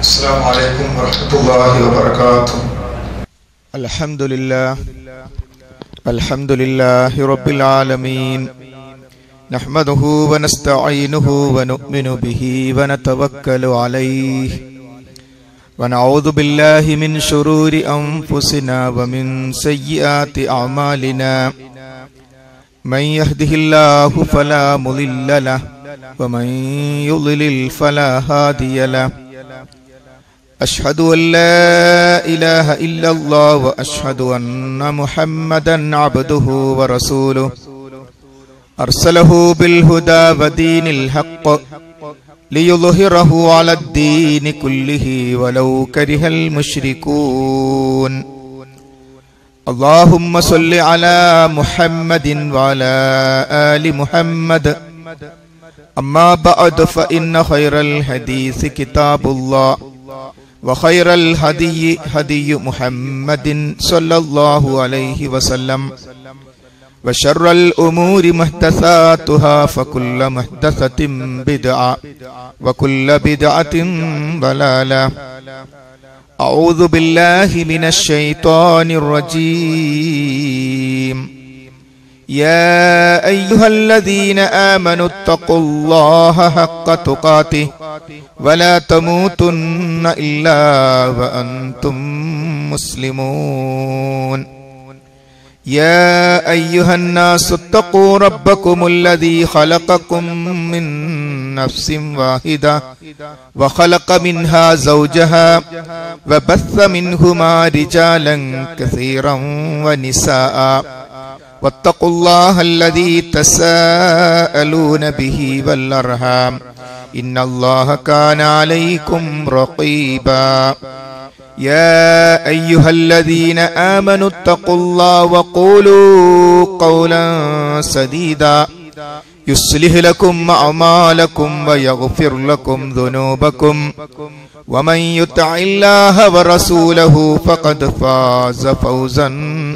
السلام عليكم ورحمة الله وبركاته الحمد لله الحمد لله رب العالمين نحمده ونستعينه ونؤمن به ونتوكل عليه ونعوذ بالله من شرور أنفسنا ومن سيئات أعمالنا من يهده الله فلا مضل له ومن يضلل فلا هادي له أشهد أن لا إله إلا الله وأشهد أن محمدا عبده ورسوله أرسله بالهدى ودين الحق ليظهره على الدين كله ولو كره المشركون اللهم صل على محمد وعلى آل محمد أما بعد فإن خير الحديث كتاب الله وخير الهدي هدي محمد صلى الله عليه وسلم وشر الأمور محدثاتها فكل محدثة بدعة وكل بدعة ضلالة أعوذ بالله من الشيطان الرجيم يا أيها الذين آمنوا اتقوا الله حق تقاته ولا تموتن إلا وأنتم مسلمون يا أيها الناس اتقوا ربكم الذي خلقكم من نفس واحدة وخلق منها زوجها وبث منهما رجالا كثيرا ونساء واتقوا الله الذي تساءلون به والأرحام إن الله كان عليكم رقيبا يا أيها الذين آمنوا اتقوا الله وقولوا قولا سديدا يصلح لكم أعمالكم ويغفر لكم ذنوبكم ومن يطع الله ورسوله فقد فاز فوزا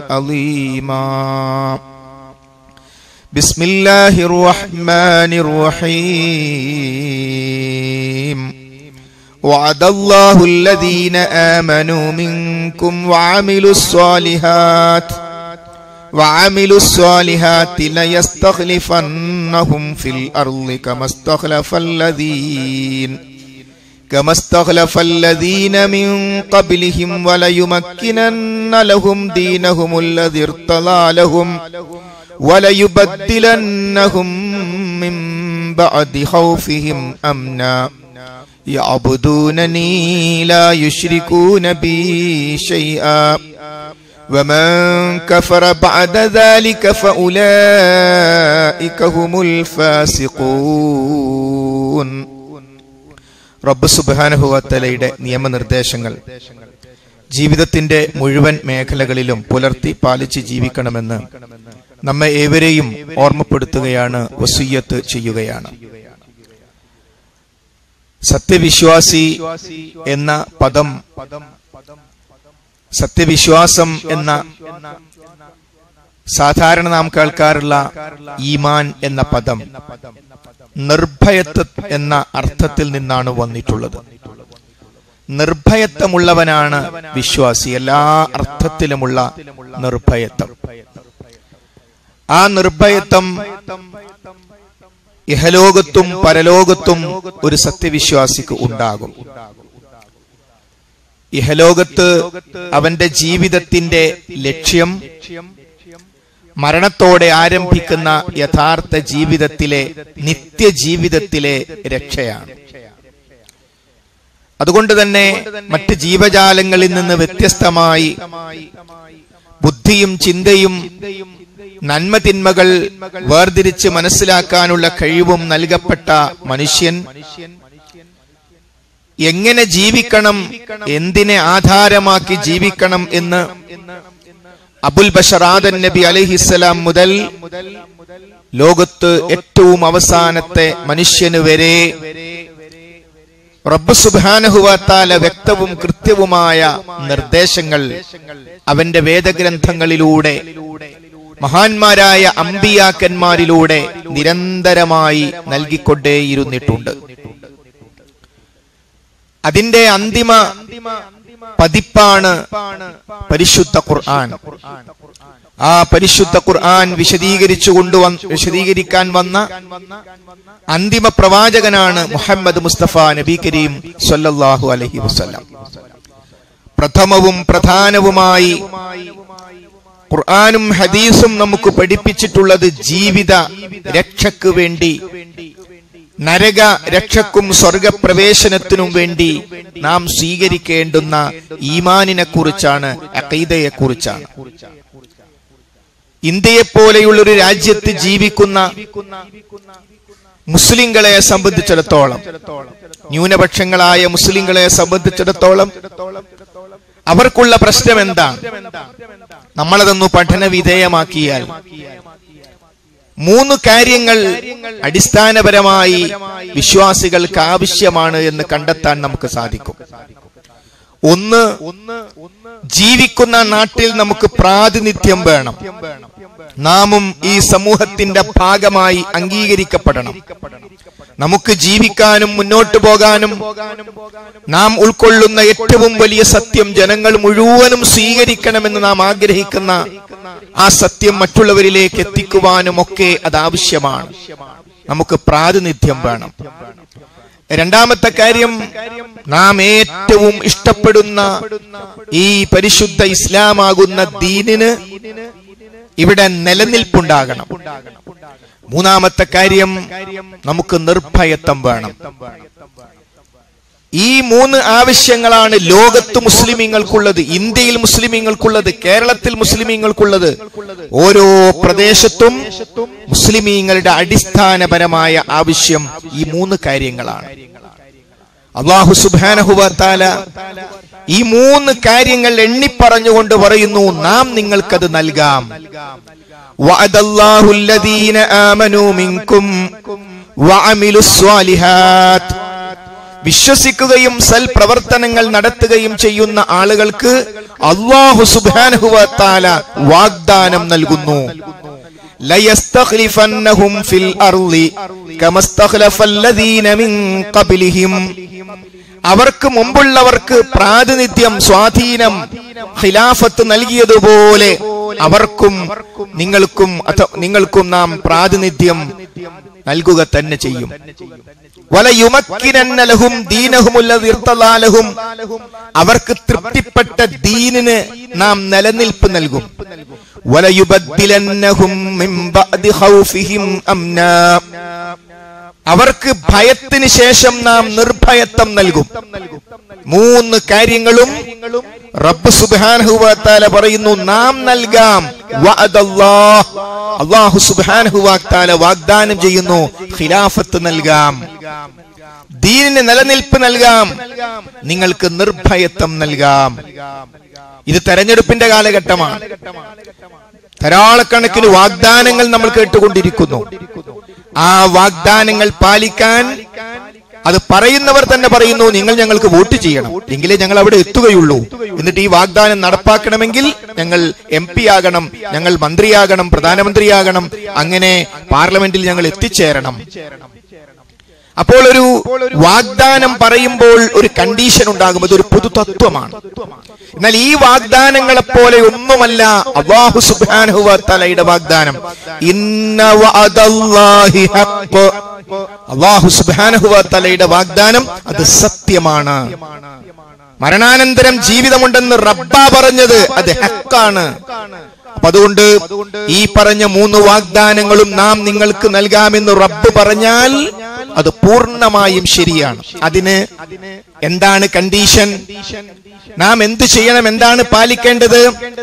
عظيما بسم الله الرحمن الرحيم وعد الله الذين آمنوا منكم وعملوا الصالحات وعملوا الصالحات ليستخلفنهم في الأرض كما استخلف الذين كما استخلف الذين من قبلهم وليمكنن لهم دينهم الذي ارتضى لهم وليبدلنهم من بعد خوفهم أمنا يعبدونني لا يشركون بي شيئا ومن كفر بعد ذلك فأولئك هم الفاسقون റബ്ബ് സുബാനുഭവത്തലയുടെ നിയമനിർദ്ദേശങ്ങൾ ജീവിതത്തിന്റെ മുഴുവൻ മേഖലകളിലും പുലർത്തി പാലിച്ച് ജീവിക്കണമെന്ന് നമ്മെ ഏവരെയും ഓർമ്മപ്പെടുത്തുകയാണ് വസൂയത്ത് ചെയ്യുകയാണ് സത്യവിശ്വാസി എന്ന പദം സത്യവിശ്വാസം എന്ന സാധാരണ നാം കേൾക്കാറുള്ള ഈമാൻ എന്ന പദം നിർഭയത്വ എന്ന അർത്ഥത്തിൽ നിന്നാണ് വന്നിട്ടുള്ളത് നിർഭയത്വമുള്ളവനാണ് വിശ്വാസി എല്ലാ അർത്ഥത്തിലുമുള്ള നിർഭയത്വം ആ നിർഭയത്വം ഇഹലോകത്തും പരലോകത്തും ഒരു സത്യവിശ്വാസിക്ക് ഉണ്ടാകും ഇഹലോകത്ത് അവന്റെ ജീവിതത്തിന്റെ ലക്ഷ്യം മരണത്തോടെ ആരംഭിക്കുന്ന യഥാർത്ഥ ജീവിതത്തിലെ നിത്യജീവിതത്തിലെ രക്ഷയാണ് അതുകൊണ്ട് തന്നെ മറ്റ് ജീവജാലങ്ങളിൽ നിന്ന് വ്യത്യസ്തമായി ബുദ്ധിയും ചിന്തയും നന്മ തിന്മകൾ വേർതിരിച്ച് മനസ്സിലാക്കാനുള്ള കഴിവും നൽകപ്പെട്ട മനുഷ്യൻ എങ്ങനെ ജീവിക്കണം എന്തിനെ ആധാരമാക്കി ജീവിക്കണം എന്ന് അബുൽ ബഷറാദൻ നബി അലഹിസ്സലാം മുതൽ ലോകത്ത് ഏറ്റവും അവസാനത്തെ മനുഷ്യന് വരെ റബ്ബ് സുബാനഹുവാത്താല വ്യക്തവും കൃത്യവുമായ നിർദ്ദേശങ്ങൾ അവന്റെ വേദഗ്രന്ഥങ്ങളിലൂടെ മഹാന്മാരായ അമ്പിയാക്കന്മാരിലൂടെ നിരന്തരമായി നൽകിക്കൊണ്ടേയിരുന്നിട്ടുണ്ട് അതിന്റെ അന്തിമ പതിപ്പാണ് പരിശുദ്ധ ഖുർആൻ ആ പരിശുദ്ധ ഖുർആൻ വിശദീകരിച്ചു കൊണ്ടുവന്ന് വിശദീകരിക്കാൻ വന്ന അന്തിമ പ്രവാചകനാണ് മുഹമ്മദ് മുസ്തഫ നബി കരീം സല്ലല്ലാഹു അലൈഹി വസല്ലം പ്രഥമവും പ്രധാനവുമായി ഖുർആനും ഹദീസും നമുക്ക് പഠിപ്പിച്ചിട്ടുള്ളത് ജീവിത രക്ഷയ്ക്ക് വേണ്ടി നരക രക്ഷക്കും സ്വർഗപ്രവേശനത്തിനും വേണ്ടി നാം സ്വീകരിക്കേണ്ടുന്ന ഈമാനിനെ കുറിച്ചാണ് അക്കീദയെ കുറിച്ചാണ് ഇന്ത്യയെ പോലെയുള്ള ഒരു രാജ്യത്ത് ജീവിക്കുന്ന മുസ്ലിങ്ങളെ സംബന്ധിച്ചിടത്തോളം ന്യൂനപക്ഷങ്ങളായ മുസ്ലിങ്ങളെ സംബന്ധിച്ചിടത്തോളം അവർക്കുള്ള പ്രശ്നം എന്താണ് നമ്മളതൊന്ന് പഠന വിധേയമാക്കിയാൽ മൂന്ന് കാര്യങ്ങൾ അടിസ്ഥാനപരമായി വിശ്വാസികൾക്ക് ആവശ്യമാണ് എന്ന് കണ്ടെത്താൻ നമുക്ക് സാധിക്കും ഒന്ന് ജീവിക്കുന്ന നാട്ടിൽ നമുക്ക് പ്രാതിനിധ്യം വേണം നാമും ഈ സമൂഹത്തിന്റെ ഭാഗമായി അംഗീകരിക്കപ്പെടണം നമുക്ക് ജീവിക്കാനും മുന്നോട്ട് പോകാനും നാം ഉൾക്കൊള്ളുന്ന ഏറ്റവും വലിയ സത്യം ജനങ്ങൾ മുഴുവനും സ്വീകരിക്കണമെന്ന് നാം ആഗ്രഹിക്കുന്ന ആ സത്യം മറ്റുള്ളവരിലേക്ക് എത്തിക്കുവാനും ഒക്കെ അത് ആവശ്യമാണ് നമുക്ക് പ്രാതിനിധ്യം വേണം രണ്ടാമത്തെ കാര്യം നാം ഏറ്റവും ഇഷ്ടപ്പെടുന്ന ഈ പരിശുദ്ധ ഇസ്ലാമാകുന്ന ദീനിന് ഇവിടെ നിലനിൽപ്പുണ്ടാകണം മൂന്നാമത്തെ കാര്യം നമുക്ക് നിർഭയത്വം വേണം ഈ മൂന്ന് ആവശ്യങ്ങളാണ് ലോകത്ത് മുസ്ലിമീങ്ങൾക്കുള്ളത് ഇന്ത്യയിൽ മുസ്ലിമീങ്ങൾക്കുള്ളത് കേരളത്തിൽ മുസ്ലിമീങ്ങൾക്കുള്ളത് ഓരോ പ്രദേശത്തും മുസ്ലിമീങ്ങളുടെ അടിസ്ഥാനപരമായ ആവശ്യം ഈ മൂന്ന് കാര്യങ്ങളാണ് അള്ളാഹു സുബാനഹുബാല ഈ മൂന്ന് കാര്യങ്ങൾ എണ്ണിപ്പറഞ്ഞുകൊണ്ട് പറയുന്നു നാം നിങ്ങൾക്കത് നൽകാം وعد الله الذين آمنوا منكم وعملوا الصالحات വിശ്വസിക്കുകയും സൽപ്രവർത്തനങ്ങൾ നടത്തുകയും ചെയ്യുന്ന ആളുകൾക്ക് അള്ളാഹു സുബാനുഹുവത്താല വാഗ്ദാനം നൽകുന്നു ലയസ്തഖ്ലിഫന്നഹും ഫിൽ അർളി കമസ്തഖ്ലഫല്ലദീന മിൻ ഖബ്ലിഹിം അവർക്ക് മുമ്പുള്ളവർക്ക് പ്രാതിനിധ്യം സ്വാധീനം ഖിലാഫത്ത് നൽകിയതുപോലെ അവർക്കും നിങ്ങൾക്കും അഥ നിങ്ങൾക്കും നാം പ്രാതിനിധ്യം നൽകുക തന്നെ ചെയ്യും വലയുമക്കിനന്നലഹും ദീനഹുമുല്ലഹും അവർക്ക് തൃപ്തിപ്പെട്ട ദീനിന് നാം നിലനിൽപ്പ് നൽകും വലയുബദ്ദിലന്നഹും മിൻ ബഅദി ഖൗഫിഹിം അംനാ അവർക്ക് ഭയത്തിന് ശേഷം നാം നിർഭയത്വം നൽകും മൂന്ന് കാര്യങ്ങളും റബ്ബ് സുബാൻഹുവാത്താല പറയുന്നു നാം നൽകാം വഅദല്ലാഹ്. അള്ളാഹു സുബാൻഹുവാത്താല വാഗ്ദാനം ചെയ്യുന്നു ഖിലാഫത്ത് നൽകാം ദീനിന് നിലനിൽപ്പ് നൽകാം നിങ്ങൾക്ക് നിർഭയത്വം നൽകാം ഇത് തെരഞ്ഞെടുപ്പിന്റെ കാലഘട്ടമാണ് ധാരാളക്കണക്കിന് വാഗ്ദാനങ്ങൾ നമ്മൾ കേട്ടുകൊണ്ടിരിക്കുന്നു ആ വാഗ്ദാനങ്ങൾ പാലിക്കാൻ അത് പറയുന്നവർ തന്നെ പറയുന്നു നിങ്ങൾ ഞങ്ങൾക്ക് വോട്ട് ചെയ്യണം എങ്കിലേ ഞങ്ങൾ അവിടെ എത്തുകയുള്ളൂ എന്നിട്ട് ഈ വാഗ്ദാനം നടപ്പാക്കണമെങ്കിൽ ഞങ്ങൾ എം പി ആകണം ഞങ്ങൾ മന്ത്രിയാകണം പ്രധാനമന്ത്രിയാകണം അങ്ങനെ പാർലമെന്റിൽ ഞങ്ങൾ എത്തിച്ചേരണം അപ്പോൾ ഒരു വാഗ്ദാനം പറയുമ്പോൾ ഒരു കണ്ടീഷൻ ഉണ്ടാകും അതൊരു പൊതുതത്വമാണ് എന്നാൽ ഈ വാഗ്ദാനങ്ങളെ പോലെ ഒന്നുമല്ല അള്ളാഹു സുബാനുഹുവ തലയുടെ വാഗ്ദാനം ഇന്ന വഅദല്ലാഹി ഹഖ്. അള്ളാഹു സുബാനുഹുവ തലയുടെ വാഗ്ദാനം അത് സത്യമാണ് മരണാനന്തരം ജീവിതമുണ്ടെന്ന് റബ്ബ പറഞ്ഞത് അത് ഹക്കാണ് അപ്പൊ അതുകൊണ്ട് ഈ പറഞ്ഞ മൂന്ന് വാഗ്ദാനങ്ങളും നാം നിങ്ങൾക്ക് നൽകാമെന്ന് റബ്ബ് പറഞ്ഞാൽ അത് പൂർണ്ണമായും ശരിയാണ് അതിന് എന്താണ് കണ്ടീഷൻ നാം എന്ത് ചെയ്യണം എന്താണ് പാലിക്കേണ്ടത്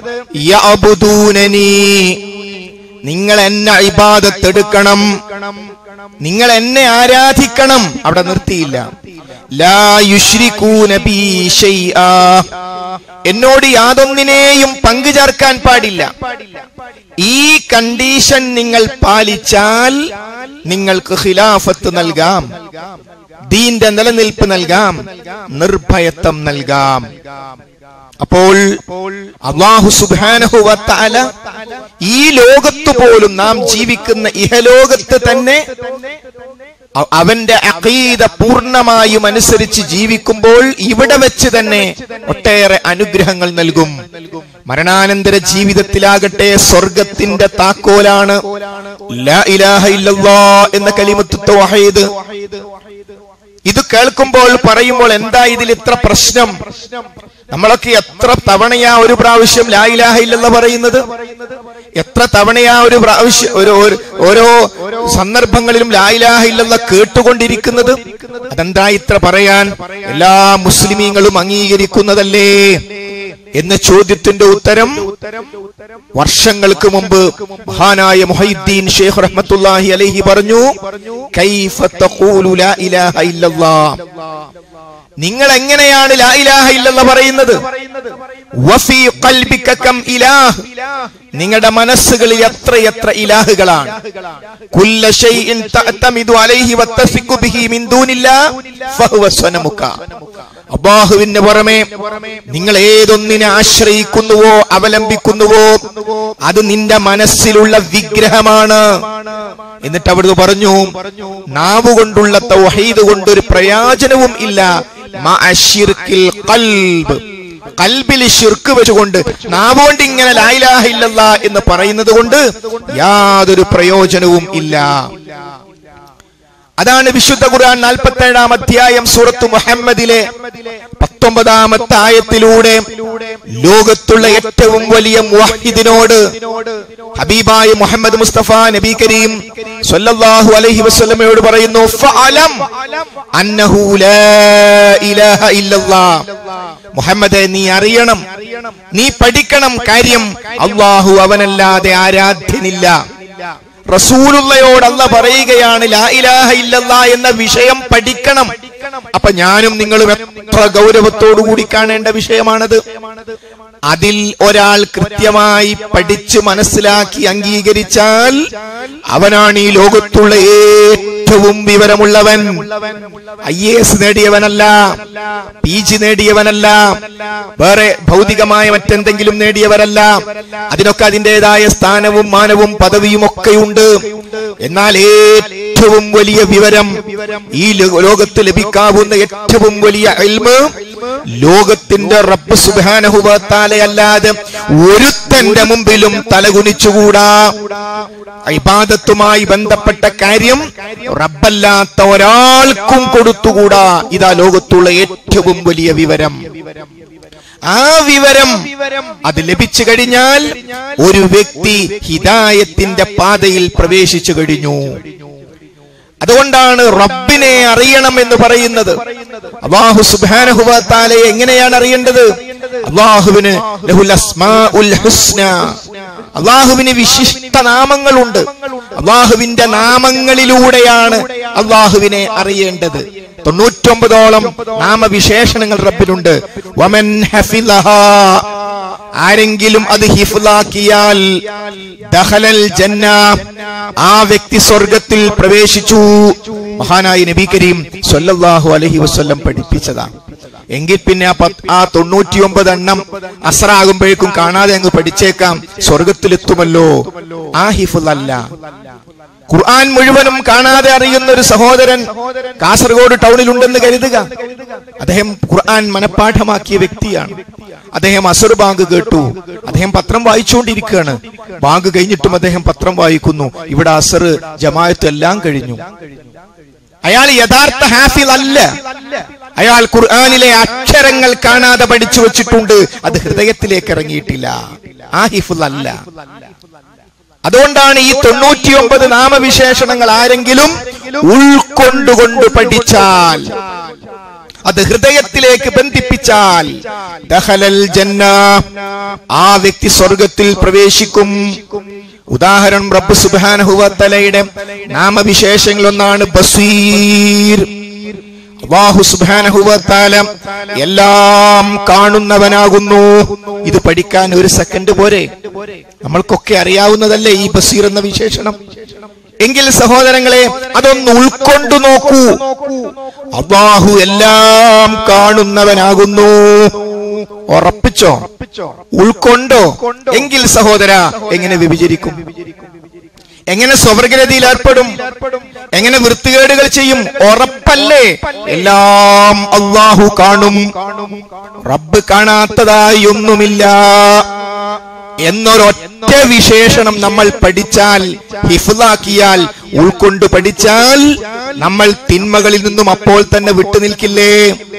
യഅബുദൂനനി. നിങ്ങൾ എന്നെ ഇബാദത്തെടുക്കണം നിങ്ങൾ എന്നെ ആരാധിക്കണം അവിടെ നിർത്തിയില്ല ലാ യുശ്രികൂന ബീ ശൈആ. എന്നോട് യാതൊന്നിനെയും പങ്കു ചേർക്കാൻ പാടില്ല ഈ കണ്ടീഷൻ നിങ്ങൾ പാലിച്ചാൽ നിങ്ങൾക്ക് ഖിലാഫത്ത് നൽകാം ദീന്റെ നിലനിൽപ്പ് നൽകാം നിർഭയത്വം നൽകാം അപ്പോൾ അള്ളാഹു സുബാനഹു വത്താല ഈ ലോകത്ത് പോലും നാം ജീവിക്കുന്ന ഇഹലോകത്ത് തന്നെ അ- അവന്റെ അഖീദ പൂർണ്ണമായും അനുസരിച്ച് ജീവിക്കുമ്പോൾ ഇവിടെ വെച്ച് തന്നെ ഒട്ടേറെ അനുഗ്രഹങ്ങൾ നൽകും മരണാനന്തര ജീവിതത്തിലാകട്ടെ സ്വർഗത്തിന്റെ താക്കോലാണ് ലാ ഇലാഹ ഇല്ലല്ലാ എന്ന കലിമത്ത് തൗഹീദ് ഇത് കേൾക്കുമ്പോൾ പറയുമ്പോൾ എന്താ ഇതിൽ ഇത്ര പ്രശ്നം നമ്മളൊക്കെ എത്ര തവണയാ ഒരു പ്രാവശ്യം ലാ ഇലാഹ ഇല്ലല്ലാ പറയുന്നത് എത്ര തവണയാ ഒരു പ്രാവശ്യം ഒരു ഒരു- ഓരോ സന്ദർഭങ്ങളിലും ലാ ഇലാഹ ഇല്ലല്ലാ കേട്ടുകൊണ്ടിരിക്കുന്നത് അതെന്താ ഇത്ര പറയാൻ എല്ലാ മുസ്ലിമീങ്ങളും അംഗീകരിക്കുന്നതല്ലേ എന്ന ചോദ്യത്തിന്റെ ഉത്തരം വർഷങ്ങൾക്ക് മുമ്പ് മഹാനായ മുഹൈദ്ദീൻ ഷേഖ് റഹ്മത്തുള്ളാഹി അലൈഹി പറഞ്ഞു കൈഫ തഖൂലു ലാ ഇലാഹ ഇല്ലല്ലാ നിങ്ങൾ എങ്ങനെയാണ് ലാ ഇലാഹ ഇല്ലല്ലാ പറയുന്നത് വഫീ ഖൽബിക കം ഇലാഹ് നിങ്ങളുടെ മനസ്സുകളിൽ എത്രയെത്ര ഇലാഹുകളാണ് കുല്ല ഷൈഇൻ തഅതമിദു അലൈഹി വത്തസിഖു ബിഹി മിൻ ദൂനില്ലാ ഫഹുവ സ്വനമുക അള്ളാഹുവിന് പുറമെ നിങ്ങൾ ഏതൊന്നിനെ ആശ്രയിക്കുന്നുവോ അവലംബിക്കുന്നുവോ അത് നിന്റെ മനസ്സിലുള്ള വിഗ്രഹമാണ് എന്നിട്ട് അവിടുന്ന് പറഞ്ഞു നാവ് കൊണ്ടുള്ള തൗഹീദ് കൊണ്ട് ഒരു പ്രയോജനവും ഇല്ല മഅ ശിർക്കിൽ ഖൽബ് കൽബിൽ ശിർക്ക് വെച്ചുകൊണ്ട് നാവുകൊണ്ട് ഇങ്ങനെ ലായിലാഹ ഇല്ലല്ല എന്ന് പറയുന്നത് കൊണ്ട് യാതൊരു പ്രയോജനവും ഇല്ല അതാണ് വിശുദ്ധ ഖുർആൻ നാൽപ്പത്തി ഏഴാം അധ്യായം സൂറത്ത് മുഹമ്മദിലെ പത്തൊമ്പതാമത്തെ ആയത്തിലൂടെ ലോകത്തുള്ള ഏറ്റവും വലിയ മുവഹിദിനോട് ഹബീബായ മുഹമ്മദ് മുസ്തഫ നബി കരീം സല്ലല്ലാഹു അലൈഹി വസല്ലമയോട് പറയുന്നു ഫഅലം അന്നഹു ലാ ഇലാഹ ഇല്ലല്ലാഹ് മുഹമ്മദെ നീ അറിയണം നീ പഠിക്കണം കാര്യം അള്ളാഹു അവനല്ലാതെ ആരാധ്യനില്ല റസൂലുള്ളയോട് അല്ല പറയുകയാണ് ലാ ഇലാഹ ഇല്ലല്ലാ എന്ന വിഷയം പഠിക്കണം അപ്പൊ ഞാനും നിങ്ങളും എത്ര ഗൗരവത്തോടു കൂടി കാണേണ്ട വിഷയമാണത് അതിൽ ഒരാൾ കൃത്യമായി പഠിച്ച് മനസ്സിലാക്കി അംഗീകരിച്ചാൽ അവനാണ് ഈ ലോകത്തുള്ള ഏറ്റവും വിവരമുള്ളവൻ ഐ എ എസ് നേടിയവനല്ല പി ജി നേടിയവനല്ല വേറെ ഭൗതികമായ മറ്റെന്തെങ്കിലും നേടിയവരല്ല അതിനൊക്കെ അതിൻ്റെതായ സ്ഥാനവും മാനവും പദവിയും ഒക്കെയുണ്ട് എന്നാൽ ഏറ്റവും വലിയ വിവരം ഈ ലോ- ലോകത്ത് ലഭിക്കാവുന്ന ഏറ്റവും വലിയ ഇൽമ് ലോകത്തിന്റെ റബ്ബ് സുബാനഹുബത്താലെ അല്ലാതെ ഒരുത്തന്റെ മുമ്പിലും തലകുനിച്ചുകൂടാ ഇബാദത്തുമായി ബന്ധപ്പെട്ട കാര്യം റബ്ബല്ലാത്ത ഒരാൾക്കും കൊടുത്തുകൂടാ ഇതാ ലോകത്തുള്ള ഏറ്റവും വലിയ വിവരം ആ വിവരം അത് ലഭിച്ചു കഴിഞ്ഞാൽ ഒരു വ്യക്തി ഹിദായത്തിന്റെ പാതയിൽ പ്രവേശിച്ചു കഴിഞ്ഞു അതുകൊണ്ടാണ് റബ്ബിനെ അറിയണം എന്ന് പറയുന്നത് അള്ളാഹു സുബാനഹുബാലെ എങ്ങനെയാണ് അറിയേണ്ടത് അള്ളാഹുവിന് ലഹുൽ അസ്മാഉൽ ഹുസ്ന അള്ളാഹുവിന് വിശിഷ്ട നാമങ്ങളുണ്ട് അള്ളാഹുവിന്റെ നാമങ്ങളിലൂടെയാണ് അള്ളാഹുവിനെ അറിയേണ്ടത് തൊണ്ണൂറ്റൊമ്പതോളം നാമവിശേഷണങ്ങൾ റബ്ബിനുണ്ട് വമൻ ഹഫിലഹാ ആരെങ്കിലും അത് ഹിഫ്ലാക്കിയാൽ ദഹലൽ ജന്ന ആ വ്യക്തി സ്വർഗത്തിൽ പ്രവേശിച്ചു മഹാനായ നബി കരീം സല്ലല്ലാഹു അലൈഹി വസല്ലം പഠിപ്പിച്ചതാണ് എങ്കിൽ പിന്നെ ആ പത്ത് ആ തൊണ്ണൂറ്റിയൊമ്പത് എണ്ണം അസറാകുമ്പോഴേക്കും കാണാതെ അങ്ങ് പഠിച്ചേക്കാം സ്വർഗത്തിലെത്തുമല്ലോ ആ ഹിഫുൽ അല്ല ഖുർആൻ മുഴുവനും കാണാതെ അറിയുന്ന ഒരു സഹോദരൻ കാസർഗോഡ് ടൗണിലുണ്ടെന്ന് കരുതുക അദ്ദേഹം ഖുർആൻ മനഃപ്പാഠമാക്കിയ വ്യക്തിയാണ് അദ്ദേഹം അസർ ബാങ്ക് കേട്ടു അദ്ദേഹം പത്രം വായിച്ചുകൊണ്ടിരിക്കുകയാണ് ബാങ്ക് കഴിഞ്ഞിട്ടും അദ്ദേഹം പത്രം വായിക്കുന്നു ഇവിടെ അസർ ജമാഅത്ത് എല്ലാം കഴിഞ്ഞു അയാൾ യഥാർത്ഥ ഹാഫിൽ അല്ല അയാൾ ഖുർആനിലെ അക്ഷരങ്ങൾ കാണാതെ പഠിച്ചു വെച്ചിട്ടുണ്ട് അത് ഹൃദയത്തിലേക്ക് ഇറങ്ങിയിട്ടില്ല ആ ഹിഫുൽ അല്ല അതുകൊണ്ടാണ് ഈ തൊണ്ണൂറ്റിയൊമ്പത് നാമവിശേഷണങ്ങൾ ആരെങ്കിലും ഉൾക്കൊണ്ടുകൊണ്ട് പഠിച്ചാൽ അത് ഹൃദയത്തിലേക്ക് ബന്ധിപ്പിച്ചാൽ ദഹലൽ ജന്ന ആ വ്യക്തി സ്വർഗത്തിൽ പ്രവേശിക്കും ഉദാഹരണം റബ്ബ് സുബാനഹുവത്തലയുടെ നാമവിശേഷങ്ങൾ ഒന്നാണ് ബസീർ അള്ളാഹു സുബാനഹുവത്താല എല്ലാം കാണുന്നവനാകുന്നു ഇത് പഠിക്കാൻ ഒരു സെക്കൻഡ് പോരെ നമ്മൾക്കൊക്കെ അറിയാവുന്നതല്ലേ ഈ ബസീർ എന്ന വിശേഷണം എങ്കിൽ സഹോദരങ്ങളെ അതൊന്ന് ഉൾക്കൊണ്ടു നോക്കൂ അള്ളാഹു എല്ലാം കാണുന്നവനാകുന്നു ഉറപ്പിച്ചോ ഉൾക്കൊണ്ടോ എങ്കിൽ സഹോദര എങ്ങനെ വിഭജിക്കും എങ്ങനെ സ്വവർഗരതിയിൽ ഏർപ്പെടും എങ്ങനെ വൃത്തികേടുകൾ ചെയ്യും ഉറപ്പല്ലേ എല്ലാം അള്ളാഹു കാണും റബ്ബ് കാണാത്തതായി ഒന്നുമില്ല എന്നൊരൊറ്റ വിശേഷണം നമ്മൾ പഠിച്ചാൽ ഹിഫ്ലാക്കിയാൽ ഉൾക്കൊണ്ട് പഠിച്ചാൽ നമ്മൾ തിന്മകളിൽ നിന്നും അപ്പോൾ തന്നെ വിട്ടുനിൽക്കില്ലേ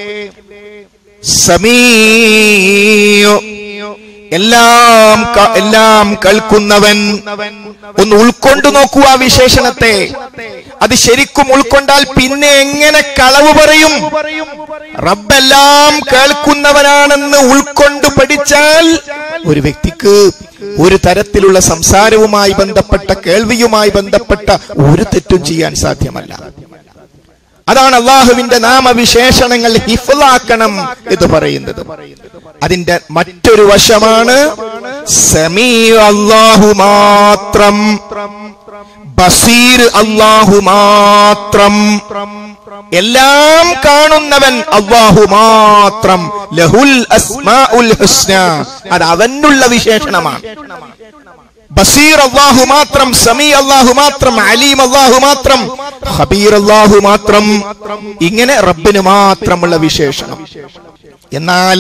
സമീ എല്ലാം ക- എല്ലാം കേൾക്കുന്നവൻ ഒന്ന് ഉൾക്കൊണ്ടു നോക്കൂ ആ വിശേഷണത്തെ അത് ശരിക്കും ഉൾക്കൊണ്ടാൽ പിന്നെ എങ്ങനെ കളവ് പറയും റബ്ബെല്ലാം കേൾക്കുന്നവനാണെന്ന് ഉൾക്കൊണ്ട് പഠിച്ചാൽ ഒരു വ്യക്തിക്ക് ഒരു തരത്തിലുള്ള സംസാരവുമായി ബന്ധപ്പെട്ട കേൾവിയുമായി ബന്ധപ്പെട്ട ഒരു തെറ്റും ചെയ്യാൻ സാധ്യമല്ല അതാണ് അള്ളാഹുവിന്റെ നാമവിശേഷണങ്ങൾ ഹിഫലാക്കണം എന്ന് പറയുന്നത് അതിന്റെ മറ്റൊരു വശമാണ് സമീ അള്ളാഹു മാത്രം ബസീർ അള്ളാഹു മാത്രം എല്ലാം കാണുന്നവൻ അള്ളാഹു മാത്രം ലഹുൽ അസ്മാഉൽ ഹുസ്ന അത് അവനുള്ള വിശേഷണമാണ് ബസീർ അള്ളാഹു മാത്രം സമീ അള്ളാഹു മാത്രം അലീം അള്ളാഹു മാത്രം ഹബീർ അള്ളാഹു മാത്രം ഇങ്ങനെ റബ്ബിന് മാത്രമുള്ള വിശേഷണം എന്നാൽ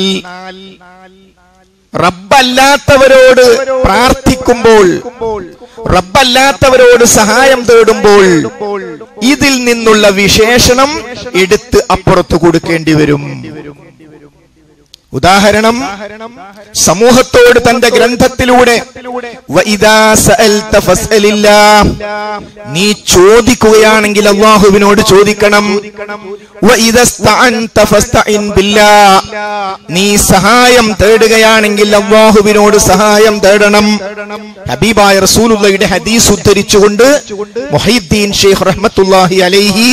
റബ്ബല്ലാത്തവരോട് പ്രാർത്ഥിക്കുമ്പോൾ റബ്ബല്ലാത്തവരോട് സഹായം തേടുമ്പോൾ ഇതിൽ നിന്നുള്ള വിശേഷണം എടുത്ത് അപ്പുറത്ത് കൊടുക്കേണ്ടി വരും ഉദാഹരണം സമൂഹത്തോട് തന്റെ ഗ്രന്ഥത്തിലൂടെ വഇദാ സഅൽത ഫസ്അലില്ലാ. നീ ചോദിക്കുകയാണെങ്കിൽ അള്ളാഹുവിനോട് ചോദിക്കണം വഇദാ സ്തഅൻത ഫസ്തഇൻ ബില്ലാ. നീ സഹായം തേടുകയാണെങ്കിൽ അള്ളാഹുവിനോട് സഹായം തേടണം ഹബീബായ റസൂലുള്ളയുടെ ഹദീസ് ഉദ്ധരിച്ചുകൊണ്ട് മുഹൈദ്ദീൻ ഷെയ്ഖ് റഹ്മത്തുള്ളാഹി അലൈഹി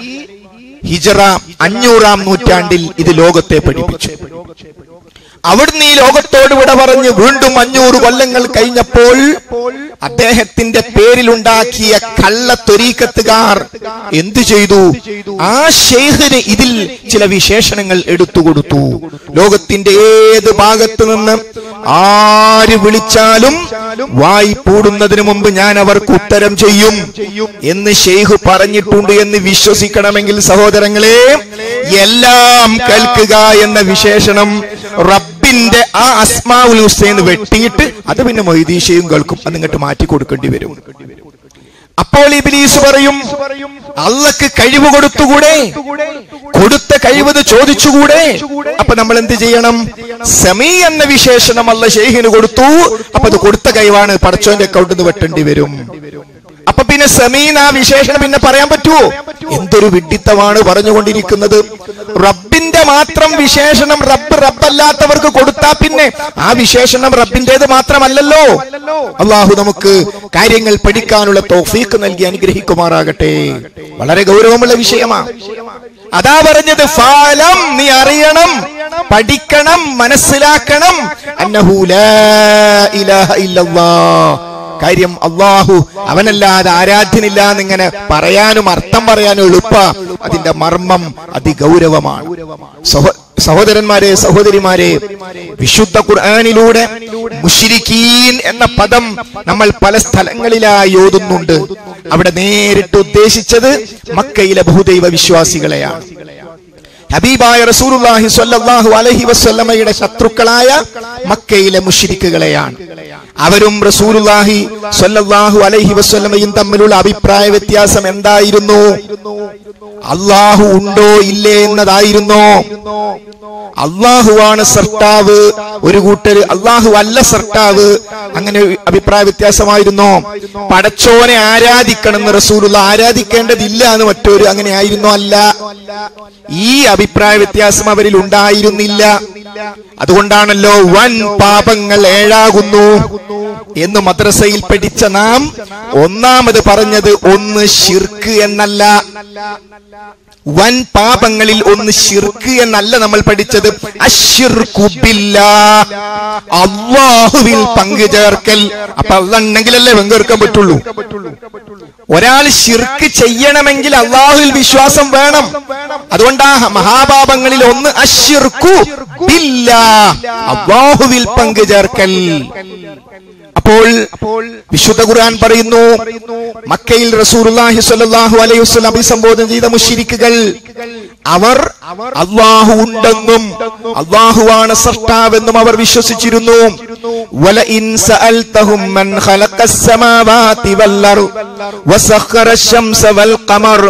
ഹിജറ അഞ്ഞൂറാം നൂറ്റാണ്ടിൽ ഇത് ലോകത്തെ പഠിപ്പിച്ചു അവിടുന്ന് ഈ ലോകത്തോട് വിട പറഞ്ഞ് വീണ്ടും അഞ്ഞൂറ് കൊല്ലങ്ങൾ കഴിഞ്ഞപ്പോൾ അദ്ദേഹത്തിന്റെ പേരിലുണ്ടാക്കിയ കള്ള തൊരീക്കത്തുകാർ എന്തു ചെയ്തു ആ ഷെയ്ഖിന് ഇതിൽ ചില വിശേഷണങ്ങൾ എടുത്തു കൊടുത്തു ലോകത്തിന്റെ ഏത് ഭാഗത്ത് നിന്ന് ആര് വിളിച്ചാലും വായി പൂടുന്നതിന് മുമ്പ് ഞാൻ അവർക്ക് ഉത്തരം ചെയ്യും എന്ന് ഷെയ്ഖ് പറഞ്ഞിട്ടുണ്ട് എന്ന് വിശ്വസിക്കണമെങ്കിൽ സഹോദരങ്ങളെ എല്ലാം കേൾക്കുക എന്ന വിശേഷണം റബ്ബിന്റെ ആ അസ്മാവുൽ ഹുസൈൻ വെട്ടിയിട്ട് അത് പിന്നെ മൊയ്തീശയും കേൾക്കും അത് ഇങ്ങോട്ട് മാറ്റി കൊടുക്കേണ്ടി വരും അപ്പോൾ ഇബിലീസ് പറയും അള്ളക്ക് കഴിവ് കൊടുത്തുകൂടെ കൊടുത്ത കഴിവ് ചോദിച്ചുകൂടെ അപ്പൊ നമ്മൾ എന്ത് ചെയ്യണം സമീ എന്ന വിശേഷണം അല്ല ഷെയ്ഹിന് കൊടുത്തു അപ്പൊ അത് കൊടുത്ത കഴിവാണ് പടച്ചോന്റെ അക്കൗണ്ടിൽ നിന്ന് വെട്ടേണ്ടി വരും അപ്പൊ പിന്നെ സമീൻ ആ വിശേഷണം പിന്നെ പറയാൻ പറ്റുമോ എന്തൊരു വിഡിത്തമാണ് പറഞ്ഞുകൊണ്ടിരിക്കുന്നത് റബ്ബിന്റെ മാത്രം വിശേഷണം റബ്ബ് റബ്ബല്ലാത്തവർക്ക് കൊടുത്താ പിന്നെ ആ വിശേഷണം റബ്ബിന്റേത് മാത്രമല്ലല്ലോ അള്ളാഹു നമുക്ക് കാര്യങ്ങൾ പഠിക്കാനുള്ള തോഫീക്ക് നൽകി അനുഗ്രഹിക്കുമാറാകട്ടെ വളരെ ഗൗരവമുള്ള വിഷയമാണ് അതാ പറഞ്ഞത് ഫാലം നീ അറിയണം പഠിക്കണം മനസ്സിലാക്കണം അന്നഹു ലാ ഇലാഹ ഇല്ലല്ലാഹ് കാര്യം അള്ളാഹു അവനല്ലാതെ ആരാധ്യനില്ല എന്നിങ്ങനെ പറയാനും അർത്ഥം പറയാനും എളുപ്പ അതിന്റെ മർമ്മം അതിഗൗരവമാണ് സഹോ- സഹോദരന്മാരെ സഹോദരിമാരെ വിശുദ്ധ ഖുർആാനിലൂടെ മുഷിരിക്കീൻ എന്ന പദം നമ്മൾ പല സ്ഥലങ്ങളിലായി ഓതുന്നുണ്ട് അവിടെ നേരിട്ട് ഉദ്ദേശിച്ചത് മക്കയിലെ ബഹുദൈവ വിശ്വാസികളെയാണ് ഹബീബായ റസൂലുള്ളാഹി സ്വല്ലല്ലാഹു അലൈഹി വസല്ലമയുടെ ശത്രുക്കളായ മക്കയിലെ മുശ്രിക്കുകളെയാണ് അവരും റസൂലുള്ളാഹി സ്വല്ലല്ലാഹു അലൈഹി വസല്ലമയും തമ്മിലുള്ള അഭിപ്രായ വ്യത്യാസം എന്തായിരുന്നു അള്ളാഹു ഉണ്ടോ ഇല്ലേ എന്നതായിരുന്നു അള്ളാഹുവാണ് സർട്ടാവ് ഒരു കൂട്ടര് അള്ളാഹു അല്ല സർട്ടാവ് അങ്ങനെ ഒരു അഭിപ്രായ വ്യത്യാസമായിരുന്നു പടച്ചോനെ ആരാധിക്കണം എന്ന് റസൂലുള്ള ആരാധിക്കേണ്ടതില്ല എന്ന് മറ്റൊരു അങ്ങനെ ആയിരുന്നു അല്ല ഈ അഭിപ്രായ വ്യത്യാസം അവരിൽ ഉണ്ടായിരുന്നില്ല അതുകൊണ്ടാണല്ലോ വൻ പാപങ്ങൾ ഏഴാകുന്നു എന്ന് മദ്രസയിൽ പഠിച്ച നാം ഒന്നാമത് പറഞ്ഞത് ഒന്ന് ഷിർക്ക് എന്നല്ല വൻ പാപങ്ങളിൽ ഒന്ന് ഷിർക്ക് എന്നല്ല നമ്മൾ പഠിച്ചത് അശ്ശിർക്കു ബില്ലാഹ്. അള്ളാഹുവിൽ പങ്കു ചേർക്കൽ അപ്പൊ അതുണ്ടെങ്കിലല്ലേ പങ്കെടുക്കാൻ പറ്റുള്ളൂ ഒരാൾ ഷിർക്ക് ചെയ്യണമെങ്കിൽ അള്ളാഹുവിൽ വിശ്വാസം വേണം അതുകൊണ്ടാ മഹാപാപങ്ങളിൽ ഒന്ന് അശ്ശിർക്കു ബില്ലാഹ്. അള്ളാഹുവിൽ പങ്കു ചേർക്കൽ അപ്പോൾ വിശുദ്ധ ഖുർആൻ പറയുന്നു മക്കയിൽ റസൂലുള്ളാഹി സ്വല്ലല്ലാഹു അലൈഹി വസല്ലം അഭിസംബോധന ചെയ്ത മുശ്രിക്കുകൾ അവർ അള്ളാഹു ഉണ്ടെന്നും അള്ളാഹുവാണ് സൃഷ്ടാവെന്നും അവർ വിശ്വസിച്ചിരുന്നു വലഇൻ സഅൽതഹും മൻ ഖലഖസ് സമാവാതി വൽ വസഖറ الشمس والقمر